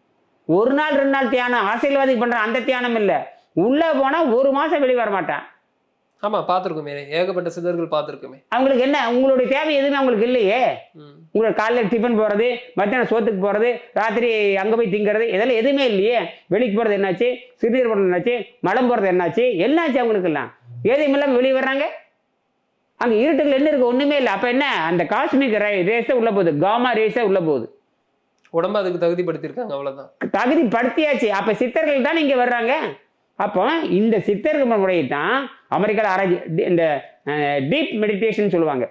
ஒரு நாள் ரெண்டு நாள் தியானம் அரசியல்வாதிக்கு பண்ற அந்த தியானம் இல்லை உள்ள போனா ஒரு மாசம் வெளியே வர மாட்டான் ஆமா பாத்திருக்கோமே ஏகப்பட்ட சித்தர்கள் பாத்திருக்கோமே அவங்களுக்கு என்ன உங்களுடைய தேவை எதுவுமே அவங்களுக்கு இல்லையே ம். உங்களுக்கு காலையில் டிஃபன் போகிறது மத்தியானம் சோத்துக்கு போகிறது ராத்திரி அங்கே போய் திங்கிறது இதெல்லாம் எதுவுமே இல்லையே வெளிக்கு போகிறது என்னாச்சு சிறுநீர் போகிறது என்னாச்சு மலம் போகிறது என்னாச்சு என்னாச்சு அவங்களுக்கெல்லாம் எதையும் இல்லாமல் வெளியே வர்றாங்க அங்கே இருட்டுக்குள்ள என்ன இருக்கு ஒன்றுமே இல்லை அப்போ என்ன அந்த காஸ்மிக் ரேஸே உள்ளே போகுது காமா ரேஸே உள்ளே போகுது உடம்ப அதுக்கு தகுதிப்படுத்திருக்காங்க அவ்வளவுதான் தகுதி படுத்தியாச்சு அப்போ சித்தர்கள் தான் இங்கே வர்றாங்க அப்போ இந்த சித்தர்கள் முறையை தான் அமெரிக்காவில் ஆராய்ச்சி டி- இந்த டீப் மெடிடேஷன் சொல்லுவாங்க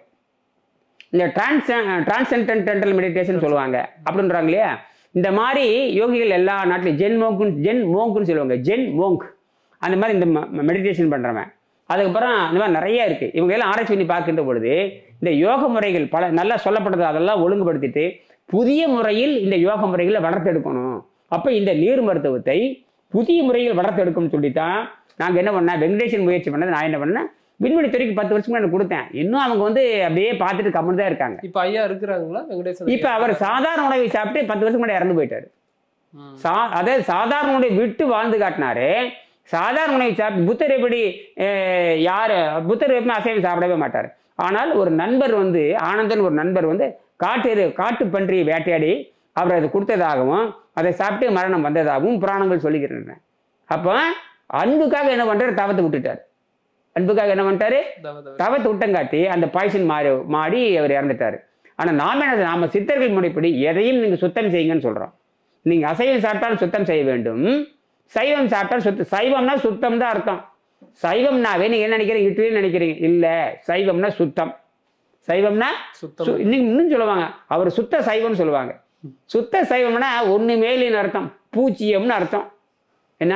இந்த டிரான்ஸ் டிரான்சென்டென்டல் மெடிடேஷன் சொல்லுவாங்க அப்படின்றாங்க இல்லையா இந்த மாதிரி யோகிகள் எல்லா நாட்டிலும் ஜென் மோங்குன்னு ஜென் மோங்குன்னு சொல்லுவாங்க ஜென் மோங்க் அந்த மாதிரி இந்த மெடிடேஷன் பண்ணுறவன் அதுக்கப்புறம் இந்த மாதிரி நிறைய இருக்குது இவங்க எல்லாம் ஆராய்ச்சி பண்ணி பார்க்கின்ற பொழுது இந்த யோக முறைகள் பல நல்லா சொல்லப்பட்டது அதெல்லாம் ஒழுங்குபடுத்திட்டு புதிய முறையில் இந்த யோக முறைகளை வளர்த்தெடுக்கணும் அப்போ இந்த நீர் மருத்துவத்தை புதிய முறையில் வளர்த்தெடுக்கணும்னு சொல்லித்தான் நாங்கள் என்ன பண்ணேன் வெங்கடேசன் முயற்சி பண்ணது நான் என்ன பண்ணேன் விண்வெளி துறைக்கு பத்து வருஷம் முன்னாடி கொடுத்தேன் இன்னும் அவங்க வந்து அப்படியே பார்த்துட்டு கம்முன்னு தான் இருக்காங்க இப்ப ஐயா இருக்கிறாங்களா வெங்கடேசன் இப்போ அவர் சாதாரண உணவை சாப்பிட்டு பத்து வருஷம் முன்னாடி இறந்து போயிட்டாரு ம். சா அதாவது சாதாரண உணவை விட்டு வாழ்ந்து காட்டினாரு சாதாரண உணவை சாப்பிட்டு புத்தர் எப்படி அஹ், யாரு புத்தர் எப்பவுமே அசைவம் சாப்பிடவே மாட்டார் ஆனால் ஒரு நண்பர் வந்து ஆனந்தன் ஒரு நண்பர் வந்து காட்டு காட்டு பன்றி வேட்டையாடி அவர் அதை கொடுத்ததாகவும் அதை சாப்பிட்டு மரணம் வந்ததாகவும் புராணங்கள் சொல்லிக்கிறேன் அப்போ அன்புக்காக என்ன பண்றாரு தவத்தை விட்டுட்டார் அன்புக்காக என்ன பண்ணிட்டாரு தவ தவ. தவத்தை விட்டங்காட்டி அந்த பாய்சன் மாறி மாடி அவர் இறந்துட்டாரு ஆனால் நாம என்ன நாம சித்தர்கள் முறைப்படி எதையும் நீங்கள் சுத்தம் செய்யுங்கன்னு சொல்கிறோம் நீங்கள் அசைவம் சாப்பிட்டாலும் சுத்தம் செய்ய வேண்டும் சைவம் சாப்பிட்டாலும் சுத்த சைவம்னா சுத்தம் தான் அர்த்தம் சைவம்னாவே நீங்க என்ன நினைக்கிறீங்க இட்லின்னு நினைக்கிறீங்க இல்ல சைவம்னா சுத்தம் சைவம்னா சுத்தம் சு- இன்னும் இன்னும் சொல்லுவாங்க அவர் சுத்த சைவம்னு சொல்லுவாங்க சுத்த சைவம்னா ஒண்ணு மேலின்னு அர்த்தம் பூச்சியம்னு அர்த்தம் என்ன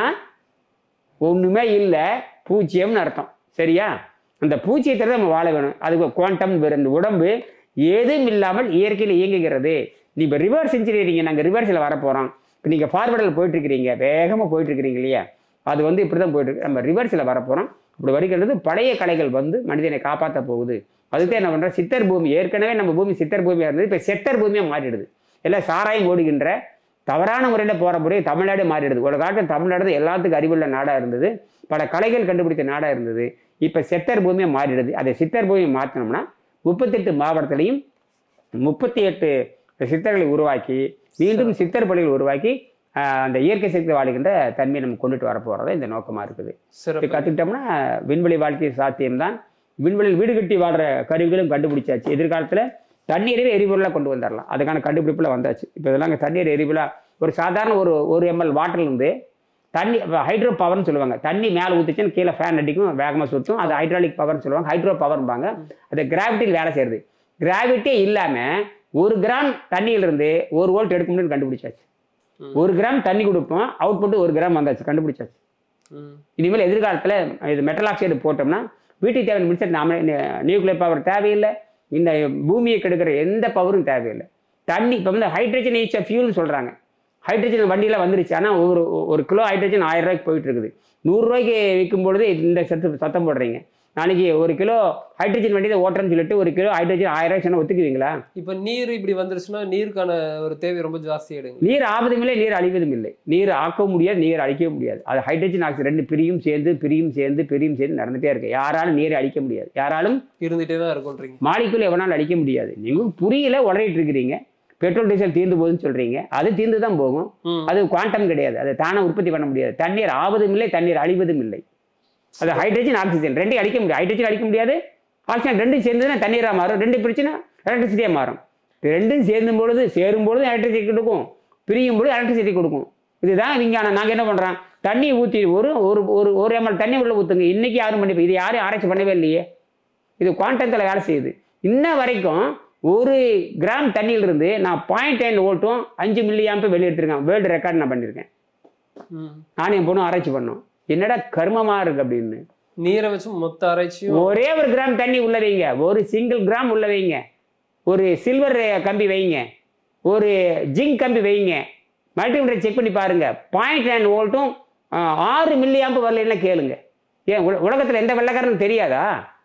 ஒண்ணுமே இல்லை பூச்சியம்னு அர்த்தம் சரியா அந்த பூச்சியத்தை தான் நம்ம வாழ வேணும் அதுக்கு குவாண்டம் பேர் இந்த உடம்பு ஏதும் இல்லாமல் இயற்கையில் இயங்குகிறது நீ இப்போ ரிவர்ஸ் இன்ஜினியரிங் நாங்கள் ரிவர்ஸில் வர போகிறோம் இப்போ நீங்கள் ஃபார்வர்டில் போயிட்டு இருக்கிறீங்க வேகமாக போயிட்டு இருக்கிறீங்க இல்லையா அது வந்து இப்படி தான் போயிட்டு இருக்கு நம்ம ரிவர்ஸில் வர போகிறோம் இப்படி வருகிறது பழைய கலைகள் வந்து மனிதனை காப்பாற்ற போகுது அதுக்கு என்ன பண்ணுறோம் சித்தர் பூமி ஏற்கனவே நம்ம பூமி சித்தர் பூமியாக இருந்தது இப்போ செத்தர் பூமியாக மாறிடுது எல்லாம் சாராயம் ஓடுகின்ற தவறான முறையில் போகிற முறை தமிழ்நாடு மாறிடுது ஒரு காலத்தில் தமிழ்நாடு தான் எல்லாத்துக்கும் அறிவுள்ள நாடாக இருந்தது பல கலைகள் கண்டுபிடித்த நாடாக இருந்தது இப்போ செத்தர் பூமியாக மாறிடுது அதை சித்தர் பூமியை மாற்றினோம்னா முப்பத்தெட்டு மாவட்டத்திலையும் முப்பத்தி எட்டு சித்தர்களை உருவாக்கி மீண்டும் சித்தர் பள்ளிகள் உருவாக்கி ஆஹ், அந்த இயற்கை சக்தி வாழ்கின்ற தன்மையை நம்ம கொண்டுட்டு வர போகிறது இந்த நோக்கமாக இருக்குது இது சிறப்பு கற்றுக்கிட்டோம்னா விண்வெளி வாழ்க்கை சாத்தியம்தான் விண்வெளியில் வீடு கட்டி வாழ்கிற கருவிகளும் கண்டுபிடிச்சாச்சு எதிர்காலத்தில் தண்ணீரவே எரிபொருளாக கொண்டு வந்துடலாம் அதுக்கான கண்டுபிடிப்புல வந்தாச்சு இப்போ இதெல்லாம் இங்க தண்ணீர் எரிபொருளாக ஒரு சாதாரண ஒரு ஒரு எம்எல் வாட்டர்லேருந்து தண்ணி ஹைட்ரோ பவர்னு சொல்லுவாங்க தண்ணி மேலே ஊற்றுச்சுன்னு கீழே ஃபேன் அடிக்கும் வேகமாக சுற்றும் அது ஹைட்ராலிக் பவர்னு சொல்லுவாங்க ஹைட்ரோ பவர்பாங்க அது கிராவிட்டியில் வேலை செய்யுது கிராவிட்டியே இல்லாமல் ஒரு கிராம் தண்ணியிலிருந்து ஒரு வோல்ட் எடுக்க முடியும்னு கண்டுபிடிச்சாச்சு ம். ஒரு கிராம் தண்ணி கொடுப்போம் அவுட்புட் ஒரு கிராம் வந்தாச்சு கண்டுபிடிச்சாச்சு ம். இனிமேல் எதிர்காலத்தில் இது மெட்டல் ஆக்சைடு போட்டோம்னா வீட்டுக்கு தேவையான மின்சாரம் நாம நியூக்ளியர் பவர் தேவையில்லை இந்த பூமியை கெடுக்கிற எந்த பவரும் தேவையில்லை தண்ணி இப்போ வந்து ஹைட்ரஜன் ஈச் ஃபியூல்னு சொல்கிறாங்க ஹைட்ரஜன் வண்டியில் வந்துருச்சு ஆனால் ஒரு ஒரு கிலோ ஹைட்ரஜன் ஆயிரம் ரூபாய்க்கு போயிட்டு இருக்குது நூறுரூவாய்க்கு விற்கும் பொழுது இந்த சத்து சத்தம் போடுறீங்க நாளைக்கு ஒரு கிலோ ஹைட்ரஜன் வண்டியில் ஓட்டுறேன்னு சொல்லிட்டு ஒரு கிலோ ஹைட்ரஜன் ஆயிரம் ரூபாய் சொன்னா ஒத்துக்குவீங்களா இப்ப நீர் இப்படி வந்துருச்சுன்னா நீருக்கான ஒரு தேவை ரொம்ப ஜாஸ்தி ஆயிடுங்க நீர் ஆவதும் இல்லை நீர் அழிவதும் இல்லை நீர் ஆக்கவும் முடியாது நீர் அழிக்கவும் முடியாது அது ஹைட்ரஜன் ஆக்சைடு ரெண்டு பிரியும் சேர்ந்து பிரியும் சேர்ந்து பிரியும் சேர்ந்து நடந்துட்டே இருக்கு யாராலும் நீரை அழிக்க முடியாது யாராலும் இருந்துட்டே தான் இருக்கும்ன்றீங்க மாலிக்குள் எவனாலும் அழிக்க முடியாது நீங்கள் புரியல உளறிட்டு இருக்கிறீங்க பெட்ரோல் டீசல் தீர்ந்து போகுதுன்னு சொல்றீங்க அது தீர்ந்து தான் போகும் ம். அது குவாண்டம் கிடையாது அதை தானே உற்பத்தி பண்ண முடியாது தண்ணீர் ஆவதும் இல்லை தண்ணீர் அழிவதும் இல்லை அது ஹைட்ரஜன் ஆக்சிஜன் ரெண்டையும் அழிக்க முடியாது ஹைட்ரஜன் அழிக்க முடியாது ஆக்சிஜன் ரெண்டும் சேர்ந்துன்னா தண்ணீராக மாறும் ரெண்டு பிரிச்சுன்னா எலக்ட்ரிசிட்டியாக மாறும் இது ரெண்டும் சேர்ந்தும் பொழுது சேரும் பொழுது எலக்ட்ரிசிட்டி கொடுக்கும் பிரியும் பொழுது எலக்ட்ரிசிட்டி கொடுக்கும் இதுதான் விஞ்ஞானம் நாங்கள் என்ன பண்ணுறோம் தண்ணி ஊற்றி ஒரு ஒரு ஒரு ஒரு எம்எல் தண்ணி உள்ள ஊற்றுங்க இன்னைக்கு யாரும் பண்ணி இது யாரும் ஆராய்ச்சி பண்ணவே இல்லையே இது குவாண்டத்தில் வேலை செய்யுது இன்ன வரைக்கும் ஒரு கிராம் தண்ணியிலிருந்து நான் பாயிண்ட் நைன் வோல்ட்டும் அஞ்சு மில்லி ஆம்பு வெளியெடுத்திருக்கேன் வேர்ல்டு ரெக்கார்ட் நான் பண்ணியிருக்கேன் ம். நானும் என் பொண்ணும் ஆராய்ச்சி பண்ணோம் என்னடா கர்மமாக இருக்கு அப்படின்னு நீரை வச்சு மொத்த ஆராய்ச்சியும் ஒரே ஒரு கிராம் தண்ணி உள்ள வைங்க ஒரு சிங்கிள் கிராம் உள்ள வைங்க ஒரு சில்வர் கம்பி வைங்க ஒரு ஜிங்க் கம்பி வைங்க மல்டிமீட்டர் செக் பண்ணி பாருங்க பாயிண்ட் நைன் வோல்ட்டும் ஆறு மில்லி ஆம்பு வரலன்னா கேளுங்க ஏன் உல உலகத்தில் எந்த வெள்ளக்காரனும் தெரியாதா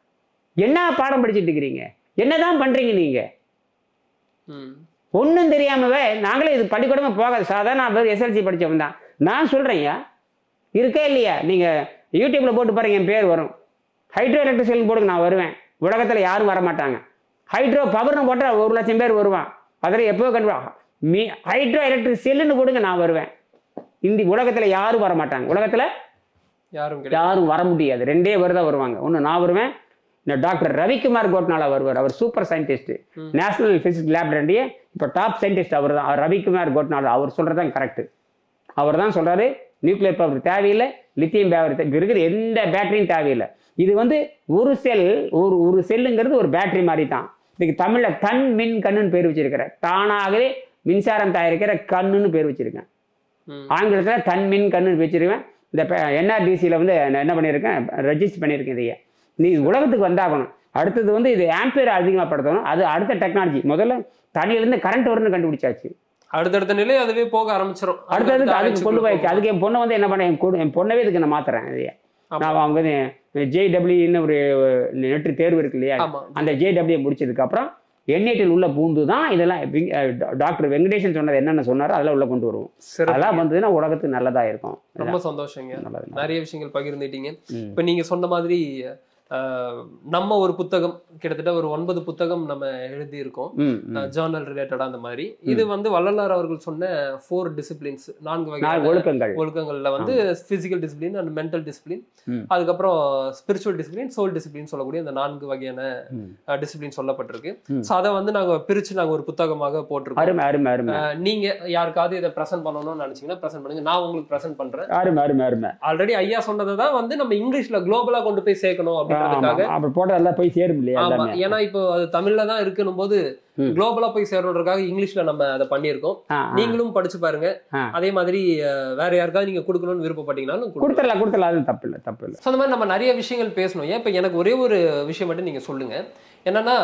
என்ன பாடம் படிச்சுட்டு இருக்கிறீங்க என்னதான் பண்றீங்க நீங்க ம். ஒன்றும் தெரியாமவே நாங்களே இது பள்ளிக்கூடமே போகாது சாதாரண நான் எஸ்எல்சி படித்தவன் தான் நான் சொல்கிறேன்யா இருக்கே இல்லையா நீங்கள் யூடியூப்பில் போட்டு பாருங்க என் பேர் வரும் ஹைட்ரோ எலக்ட்ரிசிட்டி போடுங்க நான் வருவேன் உலகத்தில் யாரும் வர மாட்டாங்க ஹைட்ரோ பவர்னு போட்டால் ஒரு லட்சம் பேர் வருவான் அதில் எப்போ கண்டு மீ ஹைட்ரோ எலக்ட்ரிக் செல்லுன்னு போடுங்க நான் வருவேன் இந்த உலகத்தில் யாரும் வர மாட்டாங்க உலகத்தில் யாரும் கிடையாது யாரும் வர முடியாது ரெண்டே பேர் தான் வருவாங்க ஒன்று நான் வருவேன் இந்த டாக்டர் ரவிக்குமார் கோட்னாலா வருவார் அவர் சூப்பர் சயின்டிஸ்ட் ம். நேஷனல் பிசிக்ஸ் லேப்ரண்டியே இப்போ டாப் சயின்டிஸ்ட் அவர் தான் அவர் ரவிக்குமார் கோட்னாலா அவர் சொல்கிறது தான் கரெக்டு அவர் தான் சொல்கிறாரு நியூக்ளியர் பவர் தேவையில்லை லித்தியம் பவர் தேவை இருக்கிற எந்த பேட்டரியும் தேவையில்லை இது வந்து ஒரு செல் ஒரு ஒரு செல்லுங்கிறது ஒரு பேட்டரி மாதிரி தான் இதுக்கு தமிழில் தன் மின் கண்ணுன்னு பேர் வச்சிருக்கிறேன் தானாகவே மின்சாரம் தயாரிக்கிற கண்ணுன்னு பேர் வச்சிருக்கேன் ம். ஆங்கிலத்தில் தன்மின் கண்ணு வச்சிருவேன் இந்த என்ஆர்டிசியில் வந்து நான் என்ன பண்ணியிருக்கேன் ரெஜிஸ்டர் பண்ணியிருக்கேன் இதையே நீ உலகத்துக்கு வந்தாகணும் அடுத்தது வந்து இது ஆம்பியர் அதிகமாக படுத்தணும் அது அடுத்த டெக்னாலஜி முதல்ல தண்ணியிலேருந்து கரண்ட் வரும்னு கண்டுபிடிச்சாச்சு அடுத்தடுத்த நிலை அதுவே போக ஆரம்பிச்சிடும் அடுத்ததுக்கு அதுக்கு கொண்டு போயிடுச்சு அதுக்கு என் பொண்ணை வந்து என்ன பண்ண என் கொடு- என் பொண்ணவே இதுக்கு நான் மாத்துறேன் இதையே ஆமா. நான் அவங்க வந்து ஜேடபிள்யூன்னு ஒரு நெட்டு தேர்வு இருக்கு இல்லையா ஆமா அந்த ஜேடபிள்யூ முடிச்சதுக்கு அப்புறம் என்ஐடியில் உள்ள பூந்து தான் இதெல்லாம் விங்- அஹ் டா- டாக்டர் வெங்கடேசன் சொன்னது என்னென்ன சொன்னாரோ அதெல்லாம் உள்ள கொண்டு வருவோம் சிறப்பு அதெல்லாம் வந்ததுன்னா உலகத்துக்கு நல்லதா இருக்கும் ரொம்ப சந்தோஷங்க நல்லது நிறைய விஷயங்கள் பகிர்ந்துட்டீங்க ம். இப்ப நீங்க சொன்ன மாதிரி ஆஹ் நம்ம ஒரு புத்தகம் கிட்டத்தட்ட ஒரு ஒன்பது புத்தகம் நம்ம எழுதி இருக்கோம் ம், ம். ஜேர்னல் ரிலேட்டடா அந்த மாதிரி இது வந்து வள்ளலார் அவர்கள் சொன்ன ஃபோர் டிசிப்ளின்ஸ் நான்கு நாலு வகையான ஒழுக்கங்கள் ஒழுக்கங்கள்ல வந்து physical discipline and mental discipline ம். அதுக்கப்புறம் ஸ்பிரிச்சுவல் டிசிப்ளின் சோல் டிசிப்ளின் சொல்லக்கூடிய அந்த நான்கு வகையான ம். டிசிப்ளின் சொல்லப்பட்டிருக்கு ம். ஸோ அதை வந்து நாங்க பிரிச்சு நாங்க ஒரு புத்தகமாக போட்டிருக்கோம் அருமை அருமை அருமை அஹ் நீங்க யாருக்காவது இதை ப்ரெசென்ட் பண்ணணும்னு நினைச்சீங்கன்னா ப்ரெசென்ட் பண்ணுங்க நான் உங்களுக்கு ப்ரெசென்ட் பண்றேன் அருமை அருமை அருமை ஆல்ரெடி ஐயா சொன்னதை தான் வந்து நம்ம இங்கிலீஷ்ல குளோபலா கொண்டு போய் சேர்க்கணும் ஆமா அப்படின்றதுக்காக அப்படி போட்டா எல்லாம் போய் சேரும் இல்லையா ஆமா எல்லாமே ஏன்னா இப்போ அது தமிழ்ல தான் இருக்கணும் போது ம். குளோபலா போய் சேரணுன்றதுக்காக இங்கிலீஷ்ல நம்ம அதை பண்ணியிருக்கோம் ஆ, ஆ. நீங்களும் படிச்சு பாருங்க ஆ. அதே மாதிரி அஹ், வேற யாருக்காவது நீங்க கொடுக்கணும்னு விருப்பப்பட்டீங்கன்னாலும் கொடுக்கலாம். கொடுத்துடலாம் கொடுத்துடலாம் அது தப்பு இல்லை தப்பு இல்லை So, அந்த மாதிரி நம்ம நிறைய விஷயங்கள் பேசணும் ஏன் இப்போ எனக்கு ஒரே ஒரு விஷயம் மட்டும் நீங்க சொல்லுங்க என்னன்னா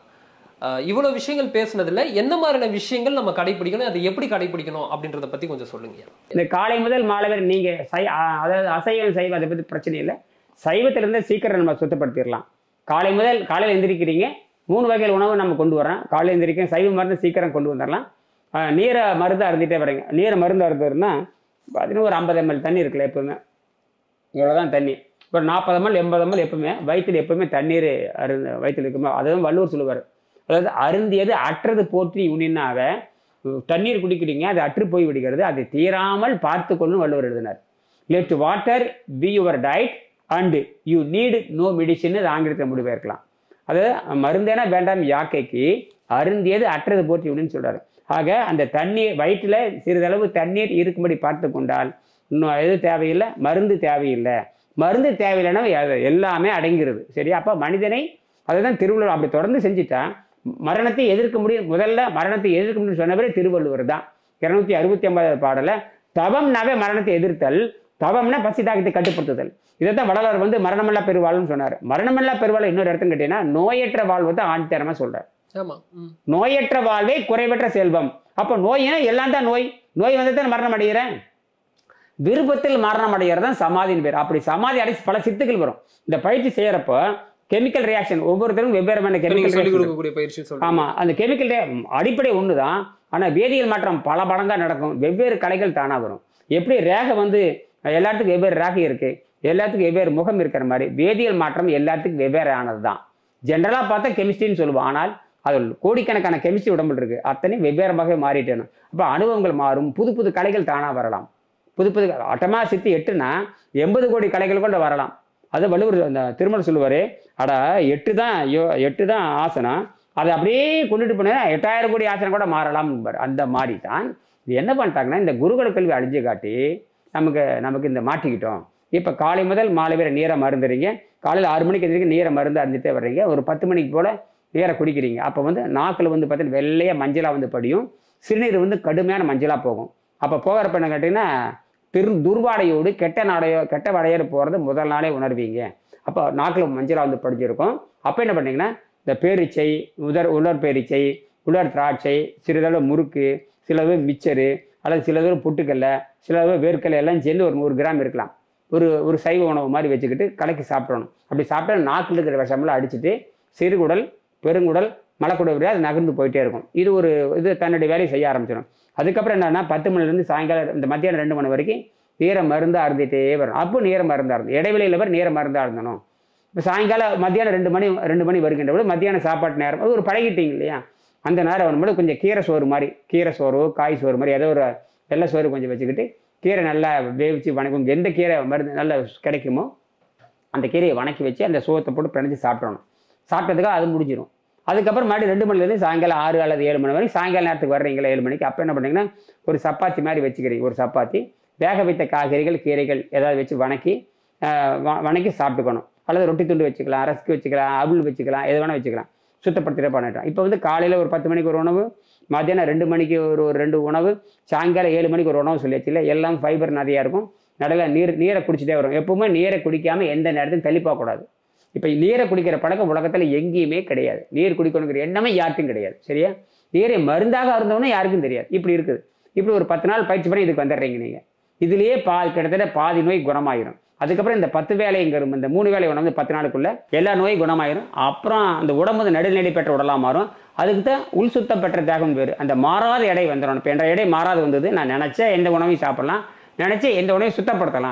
அஹ், இவ்வளவு விஷயங்கள் பேசுனதுல என்ன மாதிரியான விஷயங்கள் நம்ம கடைபிடிக்கணும் அதை எப்படி கடைபிடிக்கணும் அப்படின்றத பத்தி கொஞ்சம் சொல்லுங்க இந்த காலை முதல் மாலை வரை நீங்க சை அ- அதாவது அசைவம் சைவம் அதை பத்தி பிரச்சனை இல்லை சைவத்திலிருந்து சீக்கிரம் நம்ம சுத்தப்படுத்திடலாம் காலை முதல் காலையில் எந்திரிக்கிறீங்க மூணு வகையில் உணவு நம்ம கொண்டு வரோம் காலையில் எந்திரிக்க சைவ மருந்து சீக்கிரம் கொண்டு வந்துடலாம் அஹ், நீரை மருந்து அருந்திட்டே வரீங்க நீரை மருந்து அருந்துன்னா பார்த்தீங்கன்னா ஒரு ஐம்பது எம்எல் தண்ணி இருக்குல்ல எப்பவுமே இவ்வளோதான் தண்ணி ஒரு நாற்பது எம்எல் எண்பது எம்எல் எப்பவுமே வயிற்றில் எப்பவுமே தண்ணீர் அருந்து வயிற்றில் இருக்குமா அதுவும் வள்ளுவர் சொல்லுவார் அதாவது அருந்தியது அற்றது போற்றி உனினாக தண்ணீர் குடிக்கிறீங்க அது அற்று போய் விடுகிறது அது தீராமல் பார்த்து கொள்ளும் வள்ளுவர் எழுதினார் let water be your diet and you need no medicine அது ஆங்கிலத்தில் முடிவெடுக்கலாம் அதாவது மருந்தேனா வேண்டாம் யாக்கைக்கு அருந்தியது அற்றது போற்றி உனின்னு சொல்றாரு ஆக அந்த தண்ணீர் வயிற்றில் சிறிதளவு தண்ணீர் இருக்கும்படி பார்த்து கொண்டால் இன்னும் எது தேவையில்லை மருந்து தேவையில்லை மருந்து தேவையில்லைன்னா அது எல்லாமே அடங்கிறது சரியா அப்போ மனிதனை அதுதான் திருவள்ளுவர் அப்படி தொடர்ந்து செஞ்சுட்டா மரணத்தை எதிர்க்க முடியும் முதல்ல மரணத்தை எதிர்க்க முடியும் சொன்னவரே திருவள்ளுவர் தான் இருநூத்தி அறுபத்தி ஒன்பதாவது பாடல தவம்னாவே மரணத்தை எதிர்த்தல் தவம்னா பசி தாகத்தை கட்டுப்படுத்துதல் இதைத்தான் வள்ளலார் வந்து மரணமில்லா பெருவாழ்னு சொன்னார் மரணமில்லா பெருவாழ் இன்னொரு இடத்துல கேட்டீங்கன்னா நோயற்ற வாழ்வு தான் ஆணித்தரமா சொல்றார் ஆமா ம். நோயற்ற வாழ்வே குறைவற்ற செல்வம் அப்போ நோய்னா எல்லாம் தான் நோய் நோய் வந்து தான் மரணம் அடைகிறேன் விருப்பத்தில் மரணம் அடைகிறது தான் சமாதியின் பேர் அப்படி சமாதி அடை பல சித்துக்கள் வரும் இந்த பயிற்சி செய்யறப்போ கெமிக்கல் ரியாக்ஷன் ஒவ்வொருத்தரும் வெவ்வேறுமான இப்ப நீங்க கெமிக்கல் சொல்லிக் கொடுக்கக்கூடிய பயிற்சி சொல்லுங்க ஆமா அந்த கெமிக்கல் அடிப்படை ஒன்று தான் ஆனால் வேதியியல் மாற்றம் பல மடங்கா நடக்கும் வெவ்வேறு கலைகள் தானா வரும் எப்படி ரேகை வந்து எல்லாத்துக்கும் வெவ்வேறு ரேகை இருக்கு எல்லாத்துக்கும் வெவ்வேறு முகம் இருக்கிற மாதிரி வேதியியல் மாற்றம் எல்லாத்துக்கும் வெவ்வேறு ஆனது தான் ஜென்ரலாக பார்த்தா கெமிஸ்ட்ரின்னு சொல்லுவோம் ஆனால் அதில் கோடிக்கணக்கான கெமிஸ்ட்ரி உடம்புல இருக்கு அத்தனை வெவ்வேறு வகை மாறிட்டேனும் அப்போ அனுபவங்கள் மாறும் புது புது கலைகள் தானா வரலாம் புது புது அட்டமா சித்தி எட்டுனா எண்பது கோடி கலைகள் கூட வரலாம் அது வள்ளுவர் அந்த திருமணம் சொல்லுவார் அட எட்டு தான் யோ எட்டு தான் ஆசனம் அதை அப்படியே கொண்டுட்டு போனா எட்டாயிரம் கோடி ஆசனம் கூட மாறலாம் அந்த மாதிரி தான் இது என்ன பண்ணிட்டாங்கன்னா இந்த குருகுல கல்வி அழிஞ்சு காட்டி நமக்கு நமக்கு இந்த மாட்டிக்கிட்டோம் இப்போ காலை முதல் மாலை வரை நீரை மருந்துறீங்க காலையில் ஆறு மணிக்கு எதிர்க்கு நீரை மருந்து அருந்துட்டே வர்றீங்க ஒரு பத்து மணிக்கு போல் நீரை குடிக்கிறீங்க அப்போ வந்து நாக்கில் வந்து பார்த்தீங்கன்னா வெள்ளையாக மஞ்சளாக வந்து படியும் சிறுநீர் வந்து கடுமையான மஞ்சளாக போகும் அப்போ போகிறப்ப என்ன கேட்டிங்கன்னா பெரு துர்வாடையோடு கெட்ட நாடையோ கெட்ட வடையோடு போகிறது முதல் நாளே உணர்வீங்க அப்போ நாக்கில் மஞ்சளாக வந்து படிஞ்சிருக்கும் அப்போ என்ன பண்ணீங்கன்னா இந்த பேரிச்சை உதர் உலர் பேரிச்சை உலர் திராட்சை சிறிதளவு முறுக்கு சிலது மிச்சரு அல்லது சிலது பொட்டுக்கல்ல சிலது வேர்க்கடலை எல்லாம் சேர்ந்து ஒரு நூறு கிராம் இருக்கலாம் ஒரு ஒரு சைவ உணவு மாதிரி வச்சுக்கிட்டு கலக்கி சாப்பிடணும் அப்படி சாப்பிட்டா நாக்கில் இருக்கிற விஷமெல்லாம் அடிச்சுட்டு சிறுகுடல் பெருங்குடல் மலக்குடல் வழியா அது நகர்ந்து போயிட்டே இருக்கும் இது ஒரு இது தன்னுடைய வேலையை செய்ய ஆரம்பிச்சிடும் அதுக்கப்புறம் என்னன்னா பத்து மணிலேருந்து சாயங்காலம் இந்த மத்தியானம் ரெண்டு மணி வரைக்கும் நீரை மருந்து அருந்திட்டே வரும் அப்போ நீரை மருந்து அருந்து இடைவெளியில் வர நீரை மருந்து அருந்தணும் இப்போ சாயங்காலம் மத்தியானம் ரெண்டு மணி ரெண்டு மணி வருகின்ற போது மத்தியானம் சாப்பாட்டு நேரம் அது ஒரு பழகிட்டீங்க இல்லையா அந்த நேரம் வரும்போது கொஞ்சம் கீரை சோறு மாதிரி கீரை சோறு காய் சோறு மாதிரி ஏதோ ஒரு வெள்ளை சோறு கொஞ்சம் வச்சுக்கிட்டு கீரை நல்லா வேவிச்சு வணக்கும் எந்த கீரை மருந்து நல்லா கிடைக்குமோ அந்த கீரையை வணக்கி வச்சு அந்த சோத்தை போட்டு பிணைஞ்சு சாப்பிடணும் சாப்பிட்டதுக்காக அது முடிஞ்சிடும் அதுக்கப்புறம் மறுபடியும் ரெண்டு மணிலேருந்து சாயங்காலம் ஆறு அல்லது ஏழு மணி வரைக்கும் சாயங்கால நேரத்துக்கு வர்றீங்களா ஏழு மணிக்கு அப்போ என்ன பண்ணீங்கன்னா ஒரு சப்பாத்தி மாதிரி வச்சுக்கிறீங்க ஒரு சப்பாத்தி வேக வைத்த காய்கறிகள் கீரைகள் ஏதாவது வச்சு வணக்கி ஆஹ் வ- வணக்கி சாப்பிட்டுக்கணும் அல்லது ரொட்டி துண்டு வச்சுக்கலாம் ரஸ்க் வச்சுக்கலாம் அவுள் வச்சுக்கலாம் எது வேணால் வச்சுக்கலாம் சுத்தப்படுத்திட்டே பண்ணிட்டோம் இப்போ வந்து காலையில் ஒரு பத்து மணிக்கு ஒரு உணவு மத்தியானம் ரெண்டு மணிக்கு ஒரு ஒரு ரெண்டு உணவு சாயங்காலம் ஏழு மணிக்கு ஒரு உணவு சொல்லியாச்சு இல்லை எல்லாம் ஃபைபர் நிறையா இருக்கும் நடுவில் நீர் நீரை குடிச்சிட்டே வரும் எப்பவுமே நீரை குடிக்காமல் எந்த நேரத்தையும் தள்ளி போகக்கூடாது இப்போ நீரை குடிக்கிற பழக்கம் உலகத்தில் எங்கேயுமே கிடையாது நீர் குடிக்கணுங்கிற எண்ணமே யாருக்கும் கிடையாது சரியா நீரை மருந்தாக இருந்தவனும் யாருக்கும் தெரியாது இப்படி இருக்குது இப்படி ஒரு பத்து நாள் பயிற்சி பண்ணி இதுக்கு வந்துடுறீங்க நீங்கள் இதுலேயே பா கிட்டத்தட்ட பாதி நோய் குணமாயிரும் அதுக்கப்புறம் இந்த பத்து வேலைங்கிற இந்த மூணு வேலை உணவு பத்து நாளுக்குள்ள எல்லா நோயும் குணமாயிரும் அப்புறம் அந்த உடம்பு வந்து நடுநிலை பெற்ற உடலாக மாறும் அதுக்கு தான் உள் சுத்தம் பெற்ற தேகம் பேர் அந்த மாறாத எடை வந்துடும் இப்போ என்ற எடை மாறாது வந்தது நான் நினச்ச எந்த உணவையும் சாப்பிடலாம் நினச்ச எந்த உணவையும் சுத்தப்படுத்தலாம்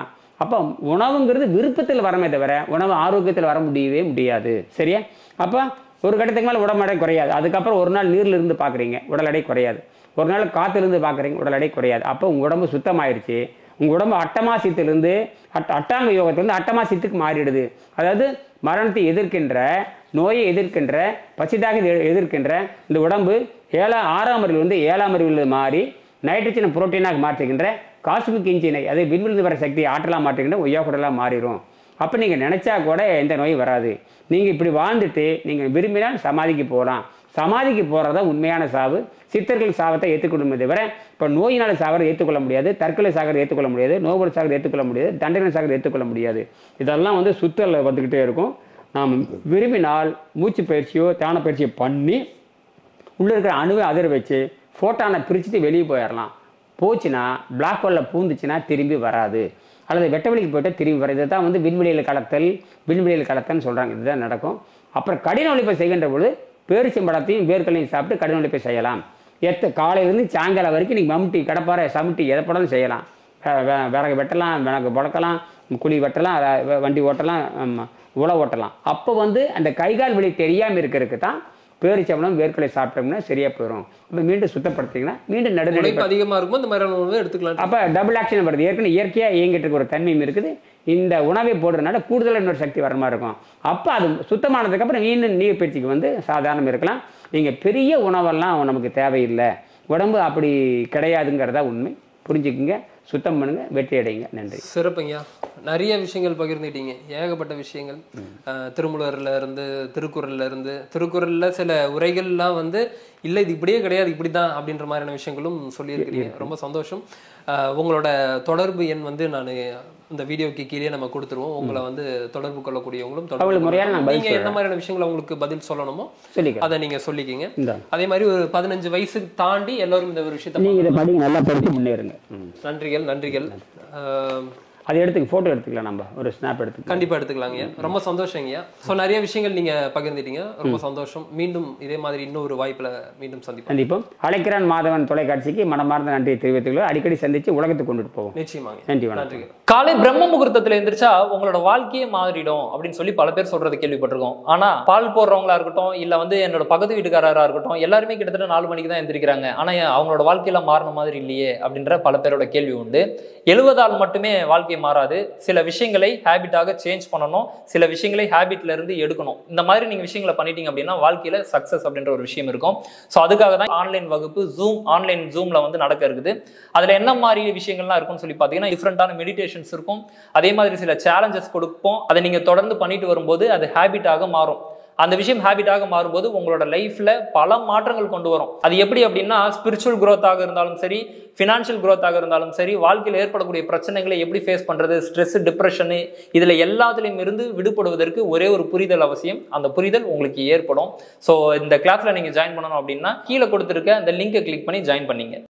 அப்போ உணவுங்கிறது விருப்பத்தில் வரமே தவிர உணவு ஆரோக்கியத்தில் வர முடியவே முடியாது சரியா அப்போ ஒரு கட்டத்துக்கு மேலே உடம்பு எடை குறையாது அதுக்கப்புறம் ஒரு நாள் நீர்ல இருந்து பார்க்குறீங்க உடல் எடை குறையாது ஒரு நாள் காத்திலிருந்து பார்க்குறீங்க உடல் எடை குறையாது அப்போ உங்கள் உடம்பு சுத்தமாயிருச்சு உங்கள் உடம்பு அட்டமாசித்திலிருந்து அட் அட்டாங்க யோகத்திலிருந்து அட்டமாசித்துக்கு மாறிடுது அதாவது மரணத்தை எதிர்க்கின்ற நோயை எதிர்க்கின்ற பசிதாக எ- எதிர்க்கின்ற இந்த உடம்பு ஏழா ஆறாம் அறிவிலிருந்து ஏழாம் அறிவில் மாறி நைட்ரஜன் புரோட்டீனாக மாற்றுகின்ற காஸ்மிக் இன்ஜினை அதை விண்வெளிந்து வர சக்தியை ஆற்றலாக மாற்றுகின்ற ஒய்யாக்குடலாக மாறிடும் அப்போ நீங்கள் நினச்சா கூட எந்த நோயும் வராது நீங்கள் இப்படி வாழ்ந்துட்டு நீங்கள் விரும்பினால் சமாதிக்கு போகலாம் சமாதிக்கு போகிறது தான் உண்மையான சாவு சித்தர்கள் சாவத்தை ஏற்றுக்கொள்ளுமே தவிர இப்போ நோயினால் சாகரை ஏற்றுக்கொள்ள முடியாது தற்கொலை சாகரை ஏற்றுக்கொள்ள முடியாது நோபல் சாகரை ஏற்றுக்கொள்ள முடியாது தண்டனை சாகரை ஏற்றுக்கொள்ள முடியாது இதெல்லாம் வந்து சுத்தல் வந்துக்கிட்டே இருக்கும் நாம் விரும்பினால் மூச்சு பயிற்சியோ தியான பயிற்சியோ பண்ணி உள்ளே இருக்கிற அணுவை அதிர வச்சு ஃபோட்டானை பிரிச்சுட்டு வெளியே போயிடலாம் போச்சுன்னா பிளாக் ஹோலில் பூந்துச்சுன்னா திரும்பி வராது அல்லது வெட்டவெளிக்கு போயிட்டு திரும்பி வர இதை தான் வந்து விண்வெளியில் கலத்தல் விண்வெளியில் கலத்தல்னு சொல்கிறாங்க இதுதான் நடக்கும் அப்புறம் கடின உழைப்பை செய்கின்ற பொழுது பேரிச்சம்பழத்தையும் வேர்க்கலையும் சாப்பிட்டு கடின உழைப்பை செய்யலாம் எத்த காலையிலேருந்து சாயங்காலம் வரைக்கும் நீங்கள் மம்முட்டி கடப்பாறை சமுட்டி எதை படம் செய்யலாம் வே- வே- விறகு வெட்டலாம் விறகு புழக்கலாம் குழி வெட்டலாம் அத- வ- வண்டி ஓட்டலாம் ஆமா, உழவு ஓட்டலாம் அப்போ வந்து அந்த கைகால் வலி தெரியாமல் இருக்கிறதுக்கு தான் பேரிச்சம்பளம் வேர்க்கலை சாப்பிட்டோம்னா சரியா போயிடும் அப்போ மீண்டும் சுத்தப்படுத்திங்கன்னா மீண்டும் நடுநடை உழைப்பு அதிகமா இருக்கும் இந்த மாதிரியான உணவு எடுத்துக்கலாம் அப்போ டபுள் ஆக்ஷன் வருது ஏற்கனவே இயற்கையாக இயங்கிட்டு இருக்க ஒரு தன்மையும் இருக்குது இந்த உணவை போடுறதுனால கூடுதல் இன்னொரு சக்தி வர மாதிரி இருக்கும் அப்போ அது சுத்தமானதுக்கப்புறம் மீண்டும் நீர் பயிற்சிக்கு வந்து சாதாரணம் இருக்கலாம் நீங்கள் பெரிய உணவெல்லாம் நமக்கு தேவையில்லை உடம்பு அப்படி கிடையாதுங்கிறதா உண்மை புரிஞ்சுக்குங்க சுத்தம் பண்ணுங்க வெற்றி அடைங்க நன்றி சிறப்புங்கய்யா நிறைய விஷயங்கள் பகிர்ந்துட்டீங்க ஏகப்பட்ட விஷயங்கள் அஹ், திருமூலர்ல இருந்து திருக்குறள்ல இருந்து திருக்குறள்ல சில உரைகள்லாம் வந்து இல்ல இது இப்படியே கிடையாது இப்படிதான் அப்படின்ற மாதிரியான விஷயங்களும் சொல்லியிருக்கிறீங்க ரொம்ப சந்தோஷம் அஹ், உங்களோட தொடர்பு எண் வந்து நான் இந்த வீடியோக்கு கீழே நம்ம கொடுத்துருவோம் உங்களை வந்து தொடர்பு கொள்ளக்கூடியவங்களும் தொடர்பு அவங்களுக்கு முறையான நான் பதில் நீங்க என்ன மாதிரியான விஷயங்களை உங்களுக்கு பதில் சொல்லணுமோ சொல்லிக்க அதை நீங்க சொல்லிக்கிங்க இந்த அதே மாதிரி ஒரு பதினஞ்சு வயசுக்கு தாண்டி எல்லாரும் இந்த ஒரு விஷயத்த நீங்கள் இதை படிங்க நல்லா படித்து முன்னேறுங்க ம். நன்றிகள் நன்றிகள் அஹ், அதை எடுத்துக்க ஃபோட்டோ எடுத்துக்கலாம் நம்ம ஒரு ஸ்னாப் எடுத்துக்கலாம் கண்டிப்பா எடுத்துக்கலாங்கய்யா ரொம்ப சந்தோஷங்கய்யா ஸோ நிறைய விஷயங்கள் நீங்க பகிர்ந்துட்டீங்க ரொம்ப சந்தோஷம் மீண்டும் இதே மாதிரி இன்னொரு வாய்ப்புல மீண்டும் சந்திப்போம் கண்டிப்போம் அழைக்கிறான் மாதவன் தொலைக்காட்சிக்கு மனமார்ந்த நன்றியை தெரிவித்துள்ளோம் அடிக்கடி சந்தித்து உலகத்துக்கு கொண்டுட்டு போவோம் நிச்சயமாங்க நன்றி வணக்கம் நன்றிகள் காலை பிரம்ம முகூர்த்தத்துல எந்திரிச்சா உங்களோட வாழ்க்கையே மாறிடும் அப்படின்னு சொல்லி பல பேர் சொல்றது கேள்விப்பட்டிருக்கோம் ஆனா பால் போடுறவங்களா இருக்கட்டும் இல்ல வந்து என்னோட பக்கத்து வீட்டுக்காரரா இருக்கட்டும் எல்லாருமே கிட்டத்தட்ட நாலு மணிக்கு தான் எந்திரிக்கிறாங்க ஆனா ஏன் அவங்களோட வாழ்க்கையில மாறின மாதிரி இல்லையே அப்படின்ற பல பேரோட கேள்வி உண்டு எழுவதால் மட்டுமே வாழ்க்கை மாறாது சில விஷயங்களை ஹேபிட்டாக சேஞ்ச் பண்ணணும் சில விஷயங்களை ஹேபிட்ல இருந்து எடுக்கணும் இந்த மாதிரி நீங்க விஷயங்களை பண்ணிட்டீங்க அப்படின்னா வாழ்க்கையில சக்சஸ் அப்படின்ற ஒரு விஷயம் இருக்கும் ஸோ அதுக்காக தான் ஆன்லைன் வகுப்பு ஜூம் ஆன்லைன் ஜூம்ல வந்து நடக்க இருக்குது அதுல என்ன மாதிரி விஷயங்கள்லாம் இருக்கும்னு சொல்லி பார்த்தீங்கன்னா டிஃப்ரெண்டான மெடிடேஷன்ஸ் இருக்கும் அதே மாதிரி சில சேலஞ்சஸ் கொடுப்போம் அதை நீங்க தொடர்ந்து பண்ணிட்டு வரும்போது அது ஹேபிட்டாக மாறும் அந்த விஷயம் ஹேபிட்டாக மாறும்போது உங்களோட லைஃப்ல பல மாற்றங்கள் கொண்டு வரும் அது எப்படி அப்படின்னா ஸ்பிரிச்சுவல் growth-ஆக இருந்தாலும் சரி ஃபினான்ஷியல் growth-ஆக இருந்தாலும் சரி வாழ்க்கையில் ஏற்படக்கூடிய பிரச்சனைகளை எப்படி ஃபேஸ் பண்றது ஸ்ட்ரெஸ் டிப்ரெஷனு இதுல எல்லாத்துலேயும் இருந்து விடுபடுவதற்கு ஒரே ஒரு புரிதல் அவசியம் அந்த புரிதல் உங்களுக்கு ஏற்படும் ஸோ இந்த கிளாஸ்ல நீங்க ஜாயின் பண்ணணும் அப்படின்னா கீழே கொடுத்துருக்க அந்த லிங்கை கிளிக் பண்ணி ஜாயின் பண்ணீங்க